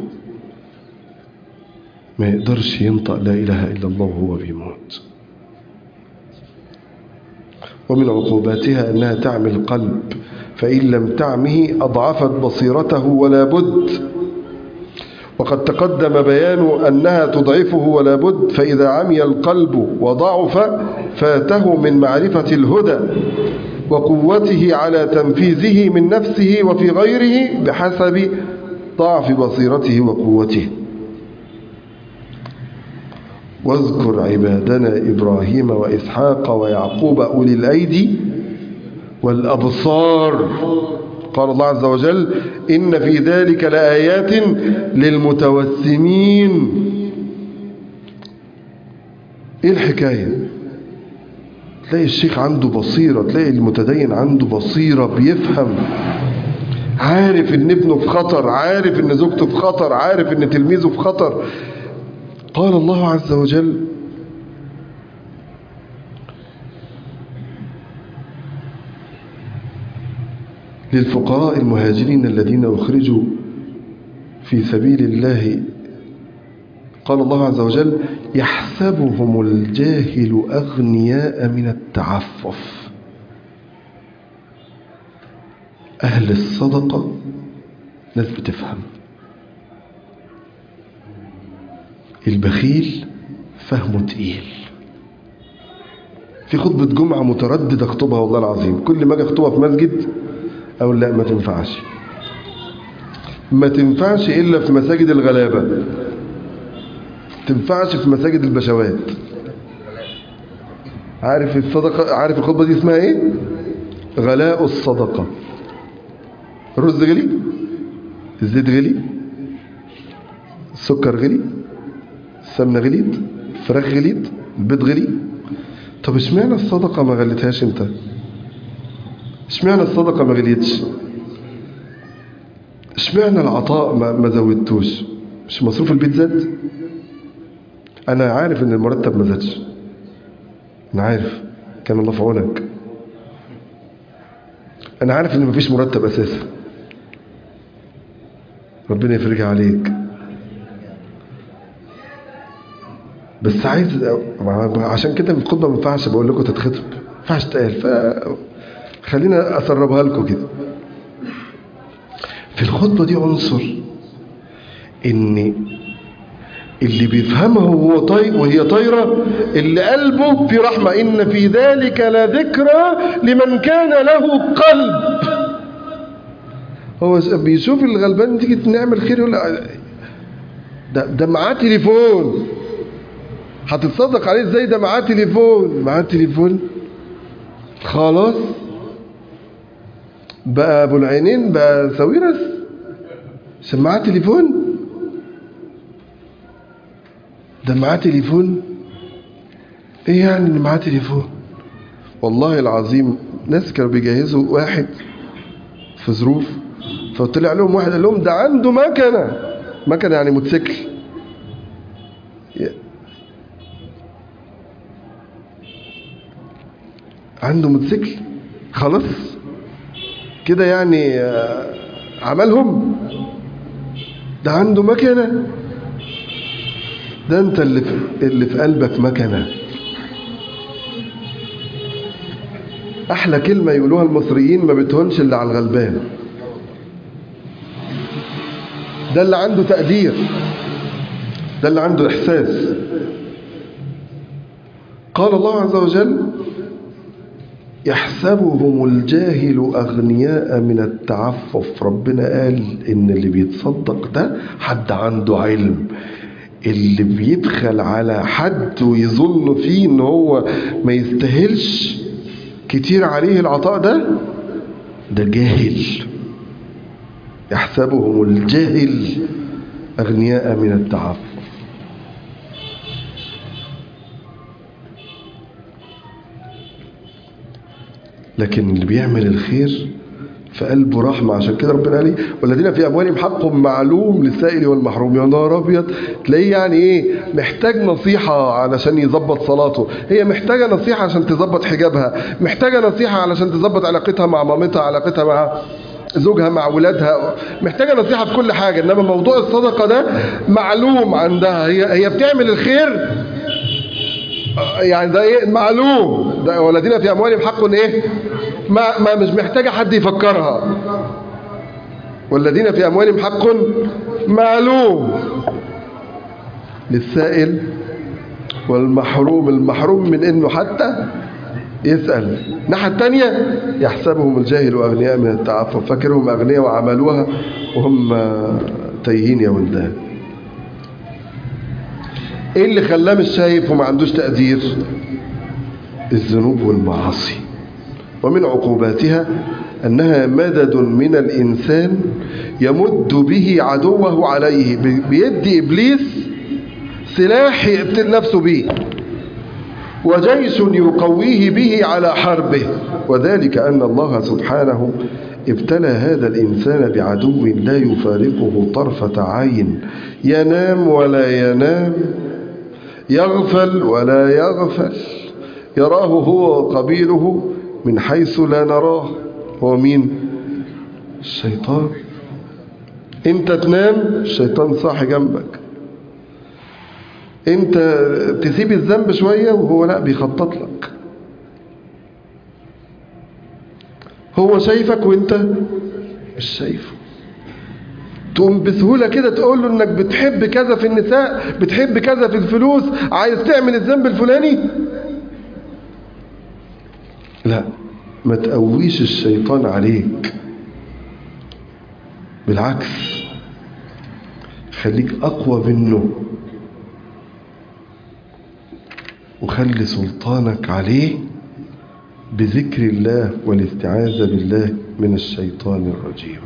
ما يقدرش ينطق لا إله إلا الله وهو بيموت ومن عقوباتها أنها تعمي القلب فإن لم تعمه أضعفت بصيرته ولا بد وقد تقدم بيان أنها تضعفه ولا بد فإذا عمي القلب وضعف فاته من معرفة الهدى وقوته على تنفيذه من نفسه وفي غيره بحسب ضعف بصيرته وقوته واذكر عبادنا إبراهيم وإسحاق ويعقوب أولي الأيدي والأبصار قال الله عز وجل إن في ذلك لآيات للمتوسمين إيه الحكاية تلاقي الشيخ عنده بصيرة تلاقي المتدين عنده بصيرة بيفهم عارف ان ابنه في خطر عارف ان زوجته في خطر عارف ان تلميذه في خطر قال الله عز وجل للفقراء المهاجرين الذين أخرجوا في سبيل الله قال الله عز وجل يحسبهم الجاهل أغنياء من التعفف أهل الصدقة ناس بتفهم البخيل فهمه تقيل في خطبة جمعة متردد اخطبها والله العظيم كل ما اجي اخطبها في مسجد اقول لا ما تنفعش ما تنفعش الا في مساجد الغلابة تنفعش في مساجد البشوات عارف الصدقة عارف الخطبة دي اسمها ايه غلاء الصدقة الرز غلي الزيت غلي السكر غلي السمنة غليت الفراخ غليت البيض غلي طب اشمعنى الصدقة ما غليتهاش انت اشمعنى الصدقة ما غليتش اشمعنى العطاء ما, ما زودتوش مش مصروف البيت زاد انا عارف ان المرتب ما زادش انا عارف كان الله في عونك انا عارف ان مفيش مرتب اساسا ربنا يفرجها عليك بس عايز عشان كده الخطبه ما ينفعش بقول لكم تتخطب ما ينفعش تقال ف خلينا اسربها لكم كده في الخطبه دي عنصر ان اللي بيفهمها وهو طير وهي طايره اللي قلبه في رحمه ان في ذلك لذكرى لمن كان له قلب هو بيشوف الغلبان تيجي نعمل خير يقول ده ده معاه تليفون هتتصدق عليه ازاي ده معاه تليفون معاه تليفون خلاص بقى ابو العينين بقى ساويرس عشان معاه تليفون ده معاه تليفون ايه يعني اللي معاه تليفون والله العظيم ناس كانوا بيجهزوا واحد في ظروف فطلع لهم واحد قال لهم ده عنده مكنه مكنه يعني موتوسيكل عنده موتوسيكل خلاص كده يعني عملهم ده عنده مكنه ده انت اللي في, اللي في قلبك مكنه احلى كلمه يقولوها المصريين ما بتهونش اللي على الغلبان ده اللي عنده تقدير ده اللي عنده احساس قال الله عز وجل يحسبهم الجاهل أغنياء من التعفف ربنا قال إن اللي بيتصدق ده حد عنده علم اللي بيبخل على حد ويظن فيه إن هو ما يستاهلش كتير عليه العطاء ده ده جاهل يحسبهم الجاهل أغنياء من التعفف لكن اللي بيعمل الخير في قلبه رحمة عشان كده ربنا قال والذين في أموالهم حق معلوم للسائل والمحروم يا نهار أبيض تلاقيه يعني إيه محتاج نصيحة علشان يظبط صلاته هي محتاجة نصيحة عشان تظبط حجابها محتاجة نصيحة علشان تظبط علاقتها مع مامتها علاقتها مع زوجها مع ولادها محتاجة نصيحة في كل حاجة إنما موضوع الصدقة ده معلوم عندها هي هي بتعمل الخير يعني ده ايه معلوم ده والذين في اموالهم حق ايه ما, ما مش محتاجه حد يفكرها والذين في اموالهم حق معلوم للسائل والمحروم المحروم من انه حتى يسأل الناحية الثانية يحسبهم الجاهل أغنياء من التعفف فاكرهم أغنياء وعملوها وهم تايهين يا ولدان ايه اللي خلاه مش شايف وما عندوش تقدير الذنوب والمعاصي ومن عقوباتها أنها مدد من الإنسان يمد به عدوه عليه بيدي إبليس سلاح يقتل نفسه به وجيش يقويه به على حربه وذلك أن الله سبحانه ابتلى هذا الإنسان بعدو لا يفارقه طرفة عين ينام ولا ينام يغفل ولا يغفل يراه هو وقبيله من حيث لا نراه هو مين الشيطان انت تنام الشيطان صاحي جنبك انت تسيب الذنب شوية وهو لا بيخطط لك هو شايفك وانت مش شايفه تقوم بسهولة كده تقول له انك بتحب كذا في النساء بتحب كذا في الفلوس عايز تعمل الذنب الفلاني لا ما تقويش الشيطان عليك بالعكس خليك اقوى منه وخلي سلطانك عليه بذكر الله والاستعاذة بالله من الشيطان الرجيم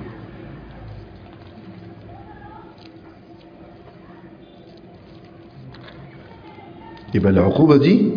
يبقى العقوبة دي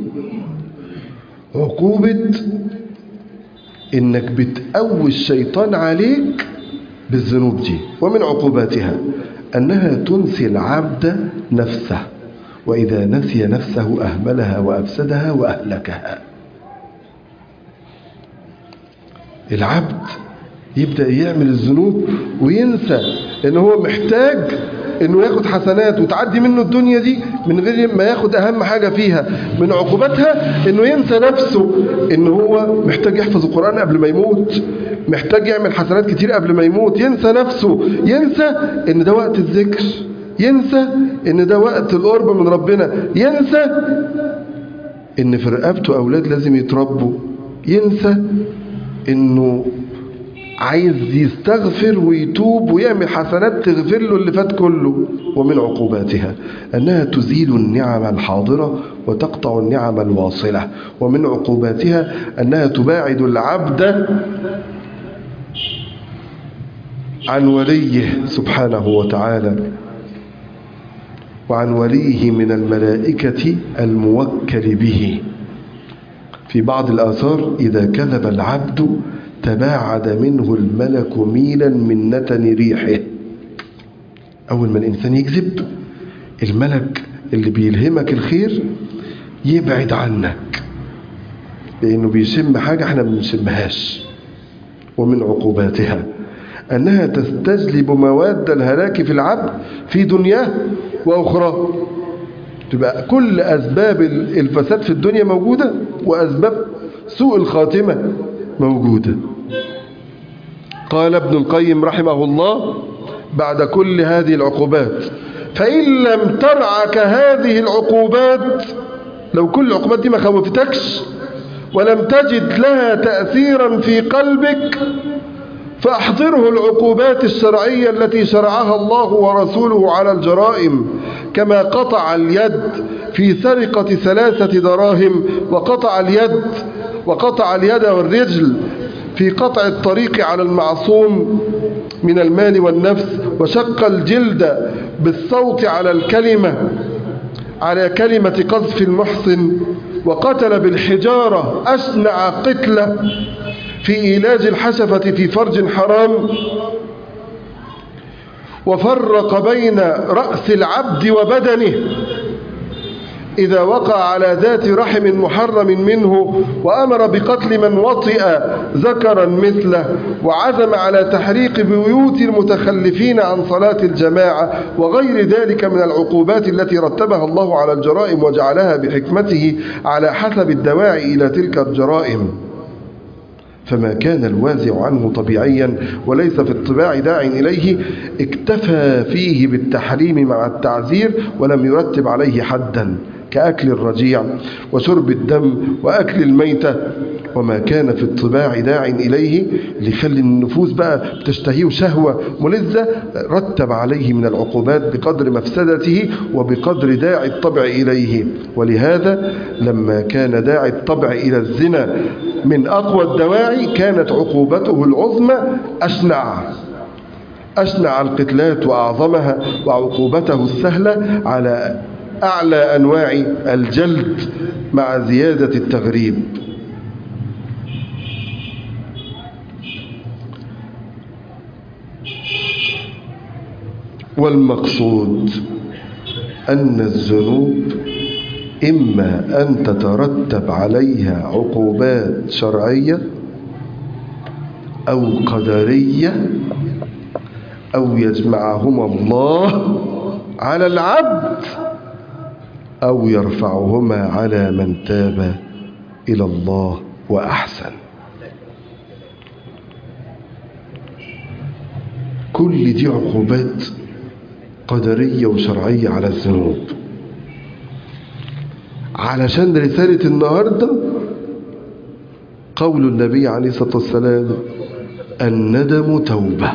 عقوبة انك بتقوي الشيطان عليك بالذنوب دي ومن عقوباتها انها تنسي العبد نفسه واذا نسي نفسه اهملها وافسدها واهلكها العبد يبدأ يعمل الذنوب وينسى ان هو محتاج انه ياخد حسنات وتعدي منه الدنيا دي من غير ما ياخد اهم حاجة فيها من عقوباتها انه ينسى نفسه ان هو محتاج يحفظ القرآن قبل ما يموت محتاج يعمل حسنات كتير قبل ما يموت ينسى نفسه ينسى ان ده وقت الذكر ينسى ان ده وقت القرب من ربنا ينسى ان في رقبته اولاد لازم يتربوا ينسى انه عايز يستغفر ويتوب ويعمل حسنات تغفر له اللي فات كله ومن عقوباتها أنها تزيل النعم الحاضرة وتقطع النعم الواصلة ومن عقوباتها أنها تباعد العبد عن وليه سبحانه وتعالى وعن وليه من الملائكة الموكل به في بعض الآثار إذا كذب العبد تباعد منه الملك ميلا من نتن ريحه أول ما الإنسان يكذب الملك اللي بيلهمك الخير يبعد عنك لأنه بيشم حاجة احنا ما بنشمهاش ومن عقوباتها أنها تستجلب مواد الهلاك في العبد في دنياه وأخرى تبقى كل أسباب الفساد في الدنيا موجودة وأسباب سوء الخاتمة موجودة قال ابن القيم رحمه الله بعد كل هذه العقوبات فإن لم ترعك هذه العقوبات لو كل العقوبات دي ما خوفتكش ولم تجد لها تأثيرا في قلبك فأحضره العقوبات الشرعية التي شرعها الله ورسوله على الجرائم كما قطع اليد في سرقة ثلاثة دراهم وقطع اليد وقطع اليد والرجل في قطع الطريق على المعصوم من المال والنفس وشق الجلد بالصوت على الكلمة على كلمة قذف المحسن وقتل بالحجارة أشنع قتلة في إيلاج الحشفة في فرج حرام وفرق بين رأس العبد وبدنه إذا وقع على ذات رحم محرم منه وأمر بقتل من وطئ ذكرا مثله وعزم على تحريق بيوت المتخلفين عن صلاة الجماعة وغير ذلك من العقوبات التي رتبها الله على الجرائم وجعلها بحكمته على حسب الدواعي إلى تلك الجرائم فما كان الوازع عنه طبيعيا وليس في الطباع داع إليه اكتفى فيه بالتحريم مع التعزير ولم يرتب عليه حدا كأكل الرجيع وشرب الدم وأكل الميتة وما كان في الطباع داع إليه ليخلي النفوس بقى بتشتهيه شهوة ملذة رتب عليه من العقوبات بقدر مفسدته وبقدر داعي الطبع إليه ولهذا لما كان داعي الطبع إلى الزنا من أقوى الدواعي كانت عقوبته العظمى أشنع أشنع القتلات وأعظمها وعقوبته السهلة على أعلى أنواع الجلد مع زيادة التغريب والمقصود أن الذنوب إما أن تترتب عليها عقوبات شرعية أو قدرية أو يجمعهما الله على العبد أو يرفعهما على من تاب إلى الله وأحسن كل دي عقوبات قدرية وشرعية على الذنوب علشان رسالة النهاردة قول النبي عليه الصلاة والسلام الندم توبة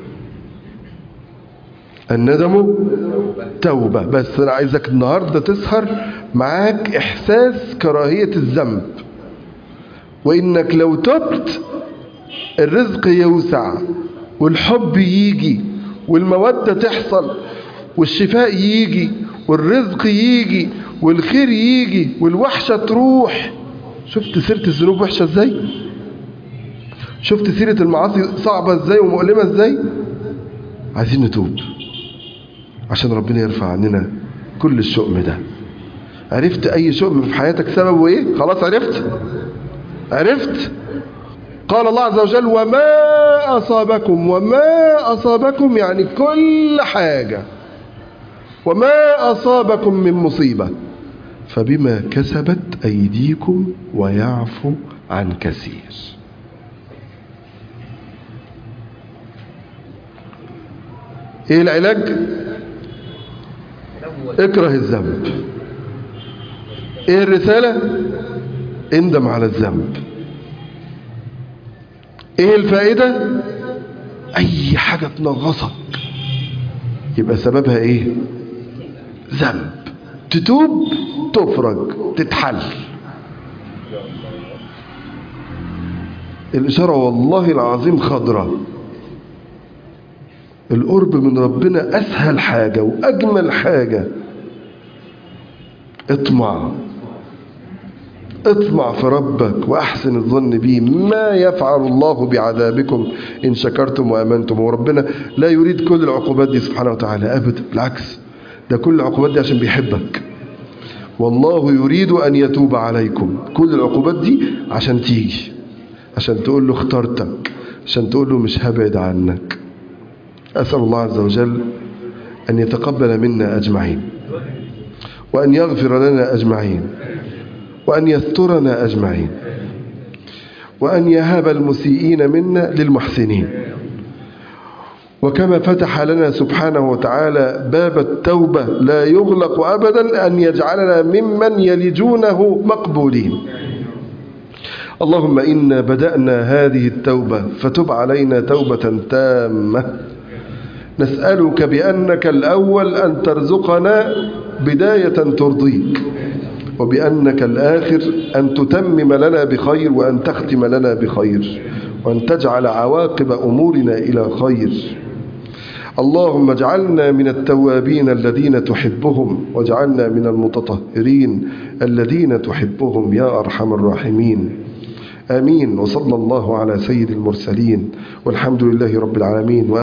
الندم توبة بس أنا عايزك النهاردة تسهر معاك إحساس كراهية الذنب وإنك لو تبت الرزق يوسع والحب يجي والمودة تحصل والشفاء يجي والرزق يجي والخير يجي والوحشة تروح شفت سيرة الذنوب وحشة ازاي شفت سيرة المعاصي صعبة ازاي ومؤلمة ازاي عايزين نتوب عشان ربنا يرفع عننا كل الشؤم ده عرفت اي شؤم في حياتك سببه ايه خلاص عرفت عرفت قال الله عز وجل وما أصابكم وما أصابكم يعني كل حاجة وما أصابكم من مصيبة فبما كسبت أيديكم ويعفو عن كثير ايه العلاج اكره الذنب ايه الرسالة اندم على الذنب ايه الفائدة اي حاجة تنغصك يبقى سببها ايه ذنب تتوب تفرج تتحل الإشارة والله العظيم خضرة القرب من ربنا أسهل حاجة وأجمل حاجة اطمع اطمع في ربك وأحسن الظن به ما يفعل الله بعذابكم إن شكرتم وأمنتم وربنا لا يريد كل العقوبات دي سبحانه وتعالى أبدا بالعكس ده كل العقوبات دي عشان بيحبك والله يريد أن يتوب عليكم كل العقوبات دي عشان تيجي عشان تقول له اخترتك عشان تقول له مش هبعد عنك أسأل الله عز وجل أن يتقبل منا أجمعين وأن يغفر لنا أجمعين وأن يسترنا أجمعين وأن يهب المسيئين منا للمحسنين وكما فتح لنا سبحانه وتعالى باب التوبة لا يغلق أبدا أن يجعلنا ممن يلجونه مقبولين اللهم إنا بدأنا هذه التوبة فتب علينا توبة تامة نسألك بأنك الأول أن ترزقنا بداية ترضيك وبأنك الآخر أن تتمم لنا بخير وأن تختم لنا بخير وأن تجعل عواقب أمورنا إلى خير اللهم اجعلنا من التوابين الذين تحبهم واجعلنا من المتطهرين الذين تحبهم يا أرحم الراحمين آمين وصلى الله على سيد المرسلين والحمد لله رب العالمين